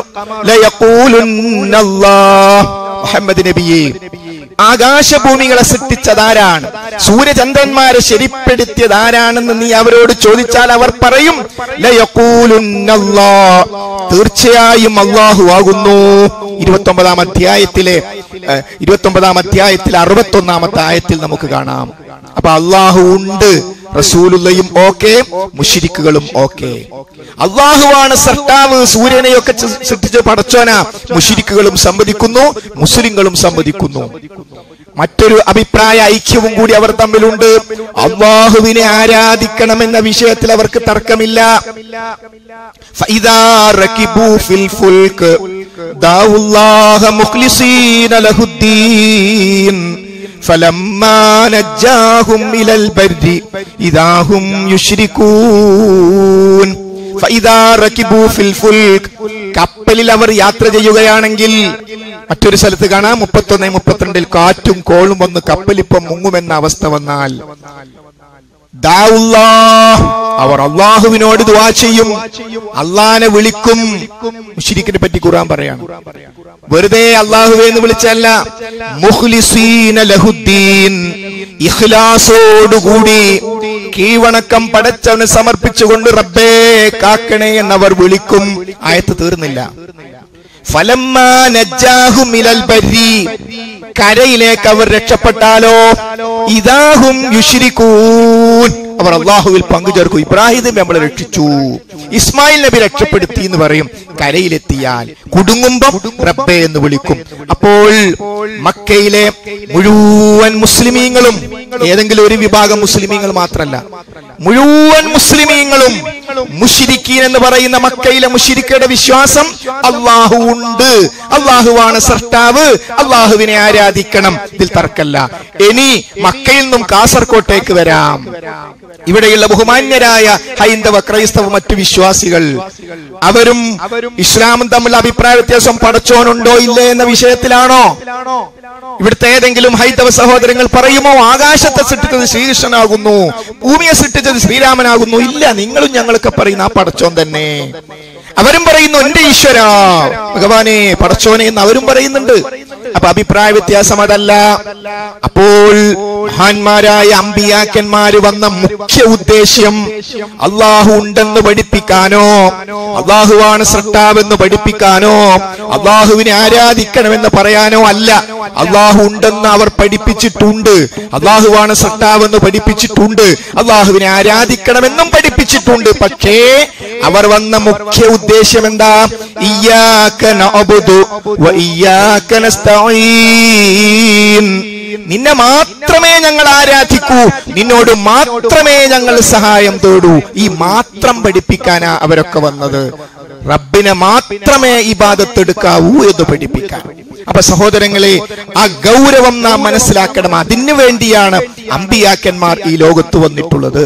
ليقولن الله മുഹമ്മദ് നബിയെ ആകാശഭൂമികളെ സൃഷ്ടിച്ചതാരാണ് സൂര്യചന്ദ്രന്മാരെ ശരിപ്പെടുത്തിയതാരാണെന്ന് നീ അവരോട് ചോദിച്ചാൽ അവർ പറയും ലയഖൂലുന്നല്ലാ. തീർച്ചയായും അള്ളാഹു ആകുന്നു ഇരുപത്തി ഒമ്പതാം അധ്യായത്തിലെ ഇരുപത്തി ഒമ്പതാം അധ്യായത്തിൽ അറുപത്തി ഒന്നാമത്തെ ആയത്തിൽ നമുക്ക് കാണാം അപ്പൊ അള്ളാഹു ഉണ്ട് റസൂലുള്ളയും ഓക്കെ മുഷിരിക്കുകളും ഓക്കെ അള്ളാഹുവാണ് സർട്ടാവ് സൂര്യനെയൊക്കെ ച- സൃഷ്ടിച്ച് പടച്ചോന മുഷിരിക്കുകളും സമ്മതിക്കുന്നു മുസ്ലിങ്ങളും സമ്മതിക്കുന്നു മറ്റൊരു അഭിപ്രായ ഐക്യവും കൂടി അവർ തമ്മിലുണ്ട് അള്ളാഹുവിനെ ആരാധിക്കണമെന്ന വിഷയത്തിൽ അവർക്ക് തർക്കമില്ല فإذا ركبوا في الفلك دعوا الله مخلصين له الدين فلما نجاهم إلى البر إذا هم يشركون فإذا ركبوا في الفلك കപ്പലിൽ അവർ യാത്ര ചെയ്യുകയാണെങ്കിൽ മറ്റൊരു സ്ഥലത്ത് കാണാം മുപ്പത്തൊന്ന് മുപ്പത്തിരണ്ടിൽ കാറ്റും കോളും വന്ന് കപ്പലിപ്പം മുങ്ങുമെന്ന അവസ്ഥ വന്നാൽ ദാഉല്ലാ. അവർ അള്ളാഹുവിനോട് ദുആ ചെയ്യും അള്ളാനെ വിളിക്കും മുഷിരിക്കിനെ പറ്റി ഖുർആൻ പറയാണ് വെറുതെ അള്ളാഹുവെ എന്ന് വിളിച്ചല്ല മുഖ്ലിസീന ലഹുദ്ദീൻ ഇഖ്ലാസോടുകൂടി കീഴ്വണക്കം പടച്ചവന് സമർപ്പിച്ചുകൊണ്ട് റബ്ബേ കാക്കണേ എന്നവർ വിളിക്കും ആയത്ത് തീർന്നില്ല ഫലമ്മാ നജ്ജാഹും ഇലൽ ബർരി കരയിലേക്ക് അവർ രക്ഷപ്പെട്ടാലോ ഇതാഹും യുഷിരിക്കൂൻ അവർ അള്ളാഹുവിൽ പങ്കുചേർക്കും ഇബ്രാഹിം നബി നമ്മളെ രക്ഷിച്ചു ഇസ്മായിൽ നബി രക്ഷപ്പെടുത്തി എന്ന് പറയും കരയിലെത്തിയാൽ കുടുങ്ങുമ്പം റബ്ബെ എന്ന് വിളിക്കും അപ്പോൾ മക്കയിലെ മുഴുവൻ മുസ്ലിമീങ്ങളും ഏതെങ്കിലും ഒരു വിഭാഗം മുസ്ലിമീങ്ങൾ മാത്രമല്ല മുഴുവൻ മുസ്ലിമീങ്ങളും മുഷിരിക്കീൻ എന്ന് പറയുന്ന മക്കയിലെ മുഷിരിക്കയുടെ വിശ്വാസം അള്ളാഹു ഉണ്ട് അള്ളാഹുവാണ് സൃഷ്ടാവ് അള്ളാഹുവിനെ ആരാധിക്കണം ഇതിൽ തർക്കല്ല ഇനി മക്കയിൽ നിന്നും കാസർകോട്ടേക്ക് വരാം ഇവിടെയുള്ള ബഹുമാന്യരായ ഹൈന്ദവ ക്രൈസ്തവ മറ്റു വിശ്വാസികൾ അവരും ഇസ്ലാമും തമ്മിൽ അഭിപ്രായ വ്യത്യാസം പടച്ചോനുണ്ടോ ഇല്ലേ എന്ന വിഷയത്തിലാണോ ഇവിടുത്തെ ഏതെങ്കിലും ഹൈന്ദവ സഹോദരങ്ങൾ പറയുമോ ആകാശത്തെ സൃഷ്ടിച്ചത് ശ്രീകൃഷ്ണനാകുന്നു ഭൂമിയെ സൃഷ്ടിച്ചത് ശ്രീരാമനാകുന്നു ഇല്ല നിങ്ങളും ഞങ്ങളൊക്കെ പറയുന്ന ആ പടച്ചോൻ തന്നെ അവരും പറയുന്നു എന്റെ ഈശ്വര ഭഗവാനെ പടച്ചോനെ എന്ന് അവരും പറയുന്നുണ്ട് അപ്പൊ അഭിപ്രായ വ്യത്യാസം അതല്ല അപ്പോൾ മഹാന്മാരായ അമ്പിയാക്കന്മാര് വന്ന മുഖ്യ ഉദ്ദേശ്യം അള്ളാഹു ഉണ്ടെന്ന് പഠിപ്പിക്കാനോ അള്ളാഹുവാണ് സൃഷ്ടാവെന്ന് പഠിപ്പിക്കാനോ അള്ളാഹുവിനെ ആരാധിക്കണമെന്ന് പറയാനോ അല്ല അള്ളാഹു ഉണ്ടെന്ന് അവർ പഠിപ്പിച്ചിട്ടുണ്ട് അള്ളാഹുവാണ് സൃഷ്ടാവെന്ന് പഠിപ്പിച്ചിട്ടുണ്ട് അള്ളാഹുവിനെ ആരാധിക്കണമെന്നും പഠിപ്പിച്ചിട്ടുണ്ട് പക്ഷേ അവർ വന്ന മുഖ്യ ഉദ്ദേശ്യം എന്താ ഇയ്യാക നഅബുദു വ ഇയ്യാക നസ്തഈൻ നിന്നെ മാത്രമേ ഞങ്ങൾ ആരാധിക്കൂ നിന്നോട് മാത്രമേ ഞങ്ങൾ സഹായം തേടൂ ഈ മാത്രം പഠിപ്പിക്കാനാ അവരൊക്കെ വന്നത് റബ്ബിനെ മാത്രമേ ഇബാദത്തെടുക്കാവൂ എന്ന് പഠിപ്പിക്കാൻ അപ്പൊ സഹോദരങ്ങളെ ആ ഗൗരവം നാം മനസ്സിലാക്കണം അതിനു വേണ്ടിയാണ് അമ്പിയാക്കന്മാർ ഈ ലോകത്ത് വന്നിട്ടുള്ളത്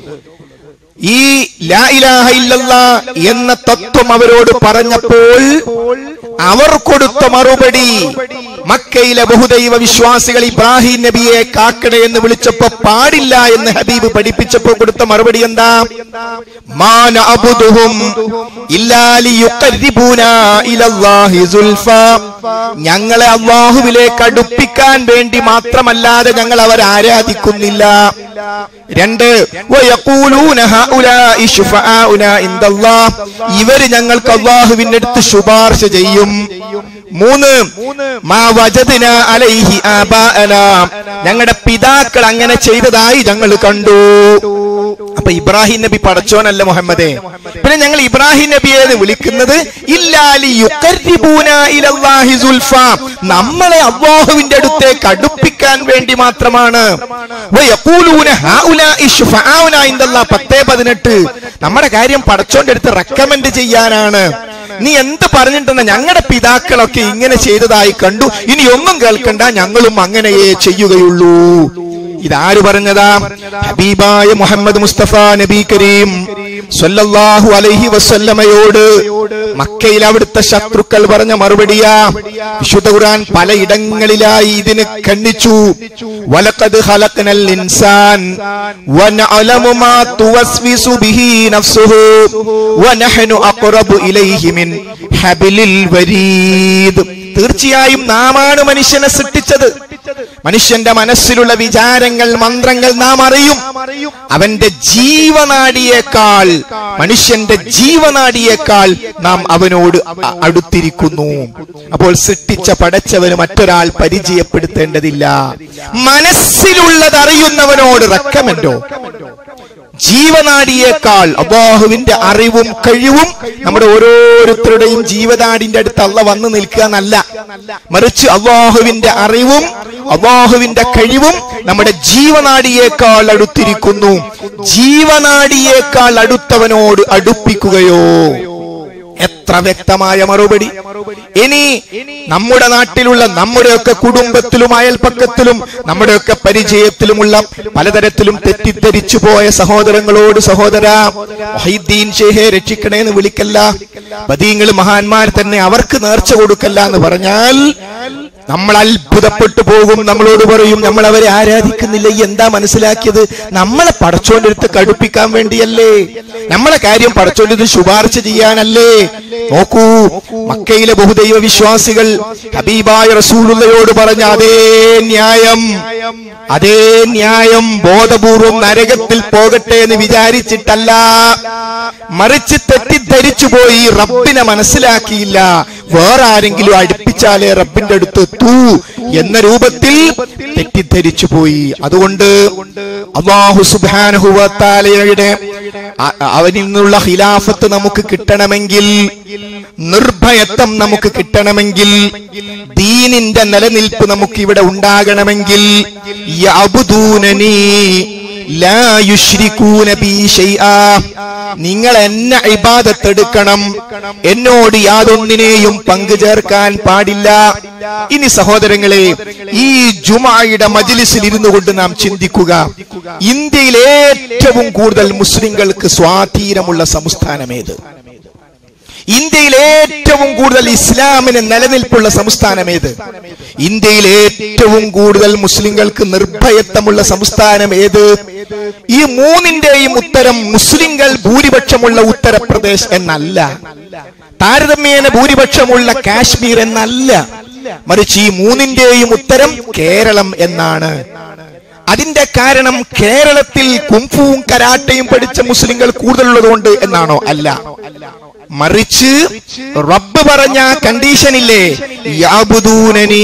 ഈ ലാ ഇലാഹ ഇല്ലല്ലാ എന്ന തത്വം അവരോട് പറഞ്ഞപ്പോൾ അവർ കൊടുത്ത മറുപടി മക്കയിലെ ബഹുദൈവ വിശ്വാസികൾ ഇബ്രാഹിം നബിയെ കാക്കണേ എന്ന് വിളിച്ചപ്പോ പാടില്ല എന്ന് ഹബീബ് പഠിപ്പിച്ചപ്പോ കൊടുത്ത മറുപടി എന്താ മാ നഅബുദുഹും ഇല്ലാ ലിയുഖർരിബൂനാ ഇലല്ലാഹി സുൽഫാ ഞങ്ങളെ അള്ളാഹുവിലേക്ക് അടുപ്പിക്കാൻ വേണ്ടി മാത്രമല്ലാതെ ഞങ്ങൾ അവർ ആരാധിക്കുന്നില്ല രണ്ട് വയഖൂലൂന ഹഉലാഇ ശുഫആഉനാ ഇൻദല്ലാഹ് ഇവര് ഞങ്ങൾക്ക് അള്ളാഹുവിന്റെ അടുത്ത് ശുപാർശ ചെയ്യും മൂന്ന് മാ വജദ്ന അലൈഹി ആബാഅനാ ഞങ്ങളുടെ പിതാക്കൾ അങ്ങനെ ചെയ്തതായി ഞങ്ങൾ കണ്ടു അപ്പൊ ഇബ്രാഹിം നബി പടച്ചോനല്ല മുഹമ്മദേ പിന്നെ ഞങ്ങൾ ഇബ്രാഹിം നബിയെ എന്ന് വിളിക്കുന്നത് ഇല്ലാലി യുഖർരിബൂന ഇലല്ലാഹി സുൽഫ നമ്മളെ അള്ളാഹുവിന്റെ അടുത്തേക്ക് അടുപ്പിക്കാൻ വേണ്ടി മാത്രമാണ് വയഖൂലൂന ഹഉലാഇ ശുഫആഉനാ ഇൻദല്ലാഹ് പത്തേ പതിനെട്ട് നമ്മുടെ കാര്യം പടച്ചോന്റെ അടുത്ത് റെക്കമെൻഡ് ചെയ്യാനാണ് നീ എന്ത് പറഞ്ഞിട്ടെന്ന ഞങ്ങളുടെ പിതാക്കളൊക്കെ ഇങ്ങനെ ചെയ്തതായി കണ്ടു ഇനി ഒന്നും കേൾക്കണ്ട ഞങ്ങളും അങ്ങനെയേ ചെയ്യുകയുള്ളൂ ഇതാര് പറഞ്ഞതാ ഹബീബായ മുഹമ്മദ് മുസ്തഫ നബി കരീം സ്വല്ലല്ലാഹു അലൈഹി വസല്ലമയോട് മക്കയിൽ അവിടുത്തെ ശത്രുക്കൾ പറഞ്ഞ മറുപടിയാ വിശുദ്ധ ഖുർആൻ പലയിടങ്ങളിലായി ഇതിന് ഖണ്ഡിച്ചു വലഖദ് ഖലഖനൽ ഇൻസാൻ വനഅലമു മാ തുവസ്വിസു ബിഹി നഫ്സുഹു വനഹ്നു അഖറബു ഇലൈഹി മിൻ ഹബിലിൽ വരീദ് തീർച്ചയായും നാമാണ് മനുഷ്യനെ സൃഷ്ടിച്ചത് മനുഷ്യന്റെ മനസ്സിലുള്ള വിചാരങ്ങൾ മന്ത്രങ്ങൾ നാം അറിയും അവന്റെ ജീവനാടിയേക്കാൾ മനുഷ്യന്റെ ജീവനാടിയേക്കാൾ നാം അവനോട് അ- അടുത്തിരിക്കുന്നു അപ്പോൾ സൃഷ്ടിച്ച പടച്ചവന് മറ്റൊരാൾ പരിചയപ്പെടുത്തേണ്ടതില്ല മനസ്സിലുള്ളത് അറിയുന്നവനോട് റക്കമെന്റോ ജീവനാടിയേക്കാൾ അള്ളാഹുവിന്റെ അറിവും കഴിവും നമ്മുടെ ഓരോരുത്തരുടെയും ജീവനാടിന്റെ അടുത്ത് അള്ള വന്നു നിൽക്കുക എന്നല്ല മറിച്ച് അള്ളാഹുവിന്റെ അറിവും അള്ളാഹുവിന്റെ കഴിവും നമ്മുടെ ജീവനാടിയേക്കാൾ അടുത്തിരിക്കുന്നു ജീവനാടിയേക്കാൾ അടുത്തവനോട് അടുപ്പിക്കുകയോ എത്ര വ്യക്തമായ മറുപടി ഇനി നമ്മുടെ നാട്ടിലുള്ള നമ്മുടെയൊക്കെ കുടുംബത്തിലും അയൽപ്പക്കത്തിലും നമ്മുടെയൊക്കെ പരിചയത്തിലുമുള്ള പലതരത്തിലും തെറ്റിദ്ധരിച്ചു പോയ സഹോദരങ്ങളോട് സഹോദര വഹീദ്ദീൻ ഷേഹെ രക്ഷിക്കണേ എന്ന് വിളിക്കല്ല ബദീങ്ങൾ മഹാന്മാർ തന്നെ അവർക്ക് നേർച്ച കൊടുക്കല്ല എന്ന് പറഞ്ഞാൽ നമ്മൾ അത്ഭുതപ്പെട്ടു പോകും നമ്മളോട് പറയും നമ്മൾ അവരെ ആരാധിക്കുന്നില്ല ഈ എന്താ മനസ്സിലാക്കിയത് നമ്മളെ പടച്ചോന്റെ അടുത്ത് കടുപ്പിക്കാൻ വേണ്ടിയല്ലേ നമ്മളെ കാര്യം പടച്ചോന്റെ അടുത്ത് ശുപാർശ ചെയ്യാനല്ലേ നോക്കൂ മക്കയിലെ ബഹുദൈവ വിശ്വാസികൾ ഹബീബായ റസൂലുള്ളയോട് പറഞ്ഞ അതേ ന്യായം അതേ ന്യായം ബോധപൂർവം നരകത്തിൽ പോകട്ടെ എന്ന് വിചാരിച്ചിട്ടല്ല മറിച്ച് തെറ്റിദ്ധരിച്ചു പോയി റബ്ബിനെ മനസ്സിലാക്കിയില്ല വേറെ ആരെങ്കിലും അടുപ്പിച്ചാലേ റബ്ബിന്റെ അടുത്ത് എത്തൂ എന്ന രൂപത്തിൽ തെറ്റിദ്ധരിച്ചു പോയി അതുകൊണ്ട് അള്ളാഹു സുബാനുഹുവത്താലയുടെ അവനിൽ നിന്നുള്ള ഖിലാഫത്ത് നമുക്ക് കിട്ടണമെങ്കിൽ നിർഭയത്വം നമുക്ക് കിട്ടണമെങ്കിൽ ദീനിന്റെ നിലനിൽപ്പ് നമുക്ക് ഇവിടെ ഉണ്ടാകണമെങ്കിൽ യഅ്ബുദൂനനീ ലാ യുശ്രികൂന ബി ശൈആ നിങ്ങൾ എന്നെ ഇബാദത്തെടുക്കണം എന്നോട് യാതൊന്നിനെയും പങ്കു ചേർക്കാൻ പാടില്ല ഇനി സഹോദരങ്ങളെ ഈ ജുമായുടെ മജ്ലിസിൽ ഇരുന്നു കൊണ്ട് നാം ചിന്തിക്കുക ഇന്ത്യയിൽ ഏറ്റവും കൂടുതൽ മുസ്ലിങ്ങൾക്ക് സ്വാധീനമുള്ള സംസ്ഥാനമേത് ഇന്ത്യയിൽ ഏറ്റവും കൂടുതൽ ഇസ്ലാമിന് നിലനിൽപ്പുള്ള സംസ്ഥാനം ഏത് ഇന്ത്യയിൽ ഏറ്റവും കൂടുതൽ മുസ്ലിങ്ങൾക്ക് നിർഭയത്വമുള്ള സംസ്ഥാനം ഏത് ഈ മൂന്നിന്റെയും ഉത്തരം മുസ്ലിങ്ങൾ ഭൂരിപക്ഷമുള്ള ഉത്തർപ്രദേശ് എന്നല്ല താരതമ്യേന ഭൂരിപക്ഷമുള്ള കാശ്മീർ എന്നല്ല മറിച്ച് ഈ മൂന്നിന്റെയും ഉത്തരം കേരളം എന്നാണ് അതിന്റെ കാരണം കേരളത്തിൽ കുംഫുവും കരാട്ടയും പഠിച്ച മുസ്ലിങ്ങൾ കൂടുതലുള്ളതുകൊണ്ട് എന്നാണോ അല്ല മറിച്ച് റബ്ബ് പറഞ്ഞ കണ്ടീഷൻ ഇല്ലേ യാബുദൂനനീ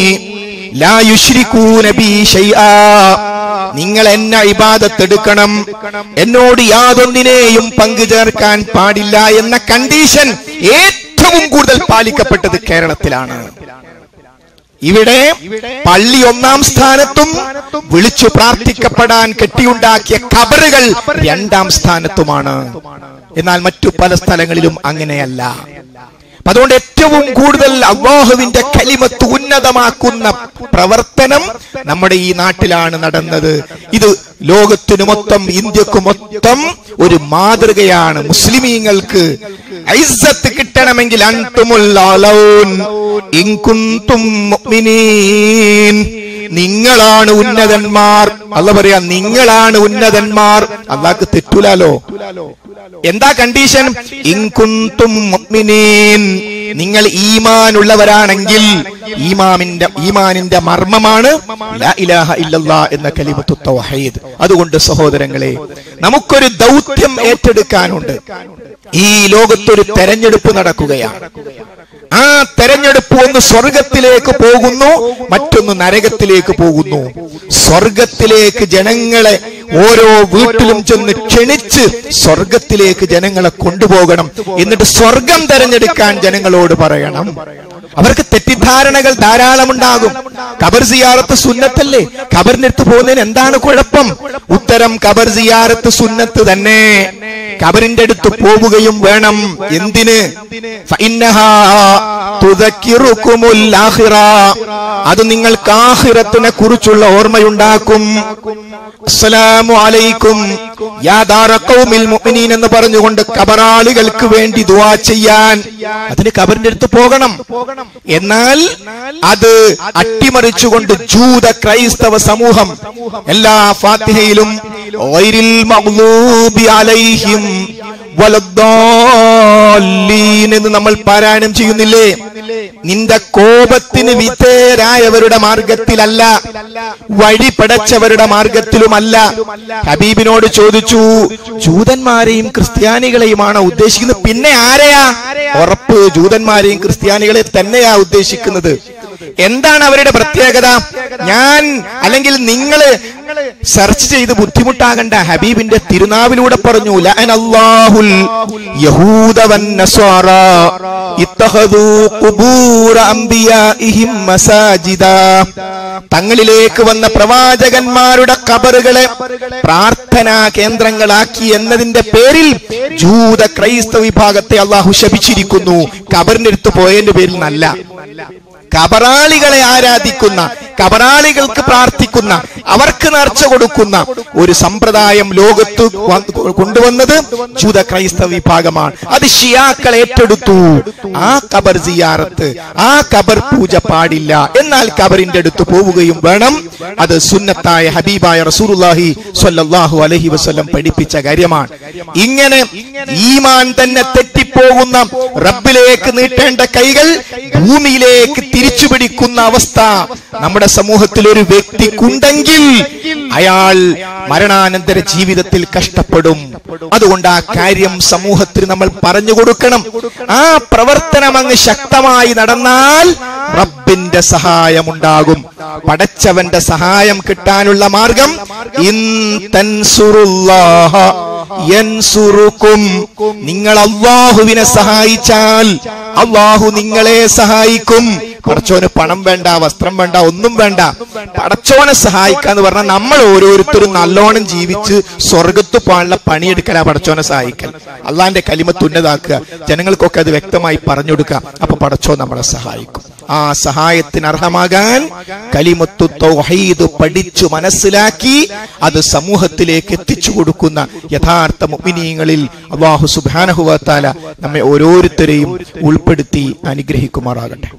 ലാ യുശ്രികൂന ബി ശൈആ നിങ്ങൾ എന്നെ ഇബാദത്തെടുക്കണം എന്നോട് യാതൊന്നിനെയും പങ്കു ചേർക്കാൻ പാടില്ല എന്ന കണ്ടീഷൻ ഏറ്റവും കൂടുതൽ പാലിക്കപ്പെട്ടത് കേരളത്തിലാണ് ഇവിടെ പള്ളി ഒന്നാം സ്ഥാനത്തും വിളിച്ചു പ്രാർത്ഥിക്കപ്പെടാൻ കെട്ടിയുണ്ടാക്കിയ ഖബറുകൾ രണ്ടാം സ്ഥാനത്തുമാണ് എന്നാൽ മറ്റു പല സ്ഥലങ്ങളിലും അങ്ങനെയല്ല അപ്പൊ അതുകൊണ്ട് ഏറ്റവും കൂടുതൽ അള്ളാഹുവിന്റെ കലിമത്ത് ഉന്നതമാക്കുന്ന പ്രവർത്തനം നമ്മുടെ ഈ നാട്ടിലാണ് നടന്നത് ഇത് ലോകത്തിനു മൊത്തം ഇന്ത്യക്ക് മൊത്തം ഒരു മാതൃകയാണ് മുസ്ലിമീങ്ങൾക്ക് ഐസത്ത് കിട്ടണമെങ്കിൽ അൻതുമുൽ അലൗൻ ഇൻ കുന്തും മുഅ്മിനീൻ നിങ്ങളാണ് ഉന്നതന്മാർ അല്ല പറയാ നിങ്ങളാണ് ഉന്നതന്മാർ അള്ളാഹ്ക്ക് തെറ്റൂലാലോ എന്താ കണ്ടീഷൻ ഇൻകുന്തും മുഅ്മിനീൻ നിങ്ങൾ ഈമാൻ ഉള്ളവരാണെങ്കിൽ ഈമാമിന്റെ ഈമാനിന്റെ മർമ്മമാണ് ലാ ഇലാഹ ഇല്ലല്ലാ എന്ന കലിമത്തു തൗഹീദ് അതുകൊണ്ട് സഹോദരങ്ങളെ നമുക്കൊരു ദൗത്യം ഏറ്റെടുക്കാനുണ്ട് ഈ ലോകത്തൊരു തെരഞ്ഞെടുപ്പ് നടക്കുകയാണ് ആ തെരഞ്ഞെടുപ്പ് ഒന്ന് സ്വർഗത്തിലേക്ക് പോകുന്നു മറ്റൊന്ന് നരകത്തിലേക്ക് പോകുന്നു സ്വർഗത്തിലേക്ക് ജനങ്ങളെ ഓരോ വീട്ടിലും ചെന്ന് ക്ഷണിച്ച് സ്വർഗത്തിലേക്ക് ജനങ്ങളെ കൊണ്ടുപോകണം എന്നിട്ട് സ്വർഗം തെരഞ്ഞെടുക്കാൻ ജനങ്ങളോട് പറയണം അവർക്ക് തെറ്റിദ്ധാരണകൾ ധാരാളമുണ്ടാകും ഖബർ സിയാറത്ത് സുന്നത്തല്ലേ ഖബറിനടുത്ത് പോകുന്നതിന് എന്താണ് കുഴപ്പം ഉത്തരം ഖബർ സിയാറത്ത് സുന്നത്ത് തന്നെ ഖബറിന്റെ അടുത്ത് പോവുകയും വേണം എന്തിന് ഫഇന്നഹാ തുദക്കിറുക്കുമുൽ ആഖിറ. അത് നിങ്ങൾക്ക് ആഖിറത്തിനെ കുറിച്ചുള്ള ഓർമ്മയുണ്ടാക്കും അസ്സലാമു അലൈക്കും യാ ദാറ ഖൗമിൽ മുഅ്മിനീൻ എന്ന് പറഞ്ഞുകൊണ്ട് കബറാളികൾക്ക് വേണ്ടി ദുആ ചെയ്യാൻ അതിന് കബറിന്റെ അടുത്ത് പോകണം എന്നാൽ അത് അട്ടിമറിച്ചുകൊണ്ട് ജൂത ക്രൈസ്തവ സമൂഹം എല്ലാ ഫാത്തിഹയിലും ഗൈറിൽ മഗ്ലൂബി അലൈഹിം വലദ്ദാല്ലീൻ എന്ന് നമ്മൾ പാരായണം ചെയ്യുന്നില്ലേ നിന്റെ കോപത്തിന് വിധേയരായവരുടെ മാർഗത്തിലല്ല വഴി പടച്ചവരുടെ മാർഗത്തിലുമല്ല ഹബീബിനോട് ചോദിച്ചു ജൂതന്മാരെയും ക്രിസ്ത്യാനികളെയുമാണോ ഉദ്ദേശിക്കുന്നത് പിന്നെ ആരെയാ ഉറപ്പ് ജൂതന്മാരെയും ക്രിസ്ത്യാനികളെ തന്നെയാ ഉദ്ദേശിക്കുന്നത് എന്താണ് അവരുടെ പ്രത്യേകത ഞാൻ അല്ലെങ്കിൽ നിങ്ങള് സെർച്ച് ചെയ്ത് ബുദ്ധിമുട്ടാകണ്ട ഹബീബിന്റെ തിരുനാവിലൂടെ പറഞ്ഞു ലഅനല്ലാഹുൽ യഹൂദ വന്നസ്വാറ ഇത്തഖദൂ ഖുബൂറ അംബിയാഇഹിം മസാജിദ തങ്ങളിലേക്ക് വന്ന പ്രവാചകന്മാരുടെ കബറുകളെ പ്രാർത്ഥനാ കേന്ദ്രങ്ങളാക്കി എന്നതിന്റെ പേരിൽ ജൂത ക്രൈസ്തവ വിഭാഗത്തെ അള്ളാഹു ശപിച്ചിരിക്കുന്നു കബറിന്റെ അടുത്ത് പോയതിന്റെ പേരിൽ നല്ല കബറാളികളെ ആരാധിക്കുന്ന കബറാളികൾക്ക് പ്രാർത്ഥിക്കുന്ന അവർക്ക് നേർച്ച കൊടുക്കുന്ന ഒരു സമ്പ്രദായം ലോകത്ത് വ- കൊണ്ടുവന്നത് ജൂത ക്രൈസ്തവ വിഭാഗമാണ് അത് ഷിയാക്കൾ ഏറ്റെടുത്തു ആ കബർ സിയാറത്ത് ആ കബർ പൂജ പാടില്ല എന്നാൽ കബറിന്റെ അടുത്ത് പോവുകയും വേണം അത് സുന്നത്തായ ഹബീബായ റസൂലുള്ളാഹി സ്വല്ലല്ലാഹു അലൈഹി വസല്ലം പഠിപ്പിച്ച കാര്യമാണ് ഇങ്ങനെ ഈമാൻ തന്നെ തെറ്റിപ്പോകുന്ന റബ്ബിലേക്ക് നീട്ടേണ്ട കൈകൾ ഭൂമിയിലേക്ക് തിരിച്ചു പിടിക്കുന്ന അവസ്ഥ നമ്മുടെ സമൂഹത്തിൽ ഒരു വ്യക്തിക്കുണ്ടെങ്കിൽ അയാൾ മരണാനന്തര ജീവിതത്തിൽ കഷ്ടപ്പെടും അതുകൊണ്ട് ആ കാര്യം സമൂഹത്തിന് നമ്മൾ പറഞ്ഞു കൊടുക്കണം ആ പ്രവർത്തനം അങ്ങ് ശക്തമായി നടന്നാൽ റബ്ബിന്റെ സഹായമുണ്ടാകും പടച്ചവന്റെ സഹായം കിട്ടാനുള്ള മാർഗം ഇൻ തൻസുറുല്ലാഹ യൻസുറുക്കും നിങ്ങൾ അള്ളാഹുവിനെ സഹായിച്ചാൽ അള്ളാഹു നിങ്ങളെ സഹായിക്കും പടച്ചോന് പണം വേണ്ട വസ്ത്രം വേണ്ട ഒന്നും വേണ്ട പടച്ചോനെ സഹായിക്കാന്ന് പറഞ്ഞാൽ നമ്മൾ ഓരോരുത്തരും നല്ലോണം ജീവിച്ച് സ്വർഗത്ത് പോകാനുള്ള പണിയെടുക്കലാ പടച്ചോനെ സഹായിക്കൽ അള്ളാന്റെ കലിമത്ത് ഉന്നതാക്കുക ജനങ്ങൾക്കൊക്കെ അത് വ്യക്തമായി പറഞ്ഞു കൊടുക്കുക അപ്പൊ പടച്ചോ നമ്മളെ സഹായിക്കും ആ സഹായത്തിന് അർഹമാകാൻ കലിമത്തു തൗഹീദ് പഠിച്ചു മനസ്സിലാക്കി അത് സമൂഹത്തിലേക്ക് എത്തിച്ചു കൊടുക്കുന്ന യഥാർത്ഥ മുഅ്മിനീങ്ങളിൽ അള്ളാഹു സുബ്ഹാനഹു വ തആല നമ്മെ ഓരോരുത്തരെയും ഉൾപ്പെടുത്തി അനുഗ്രഹിക്കുമാറാകട്ടെ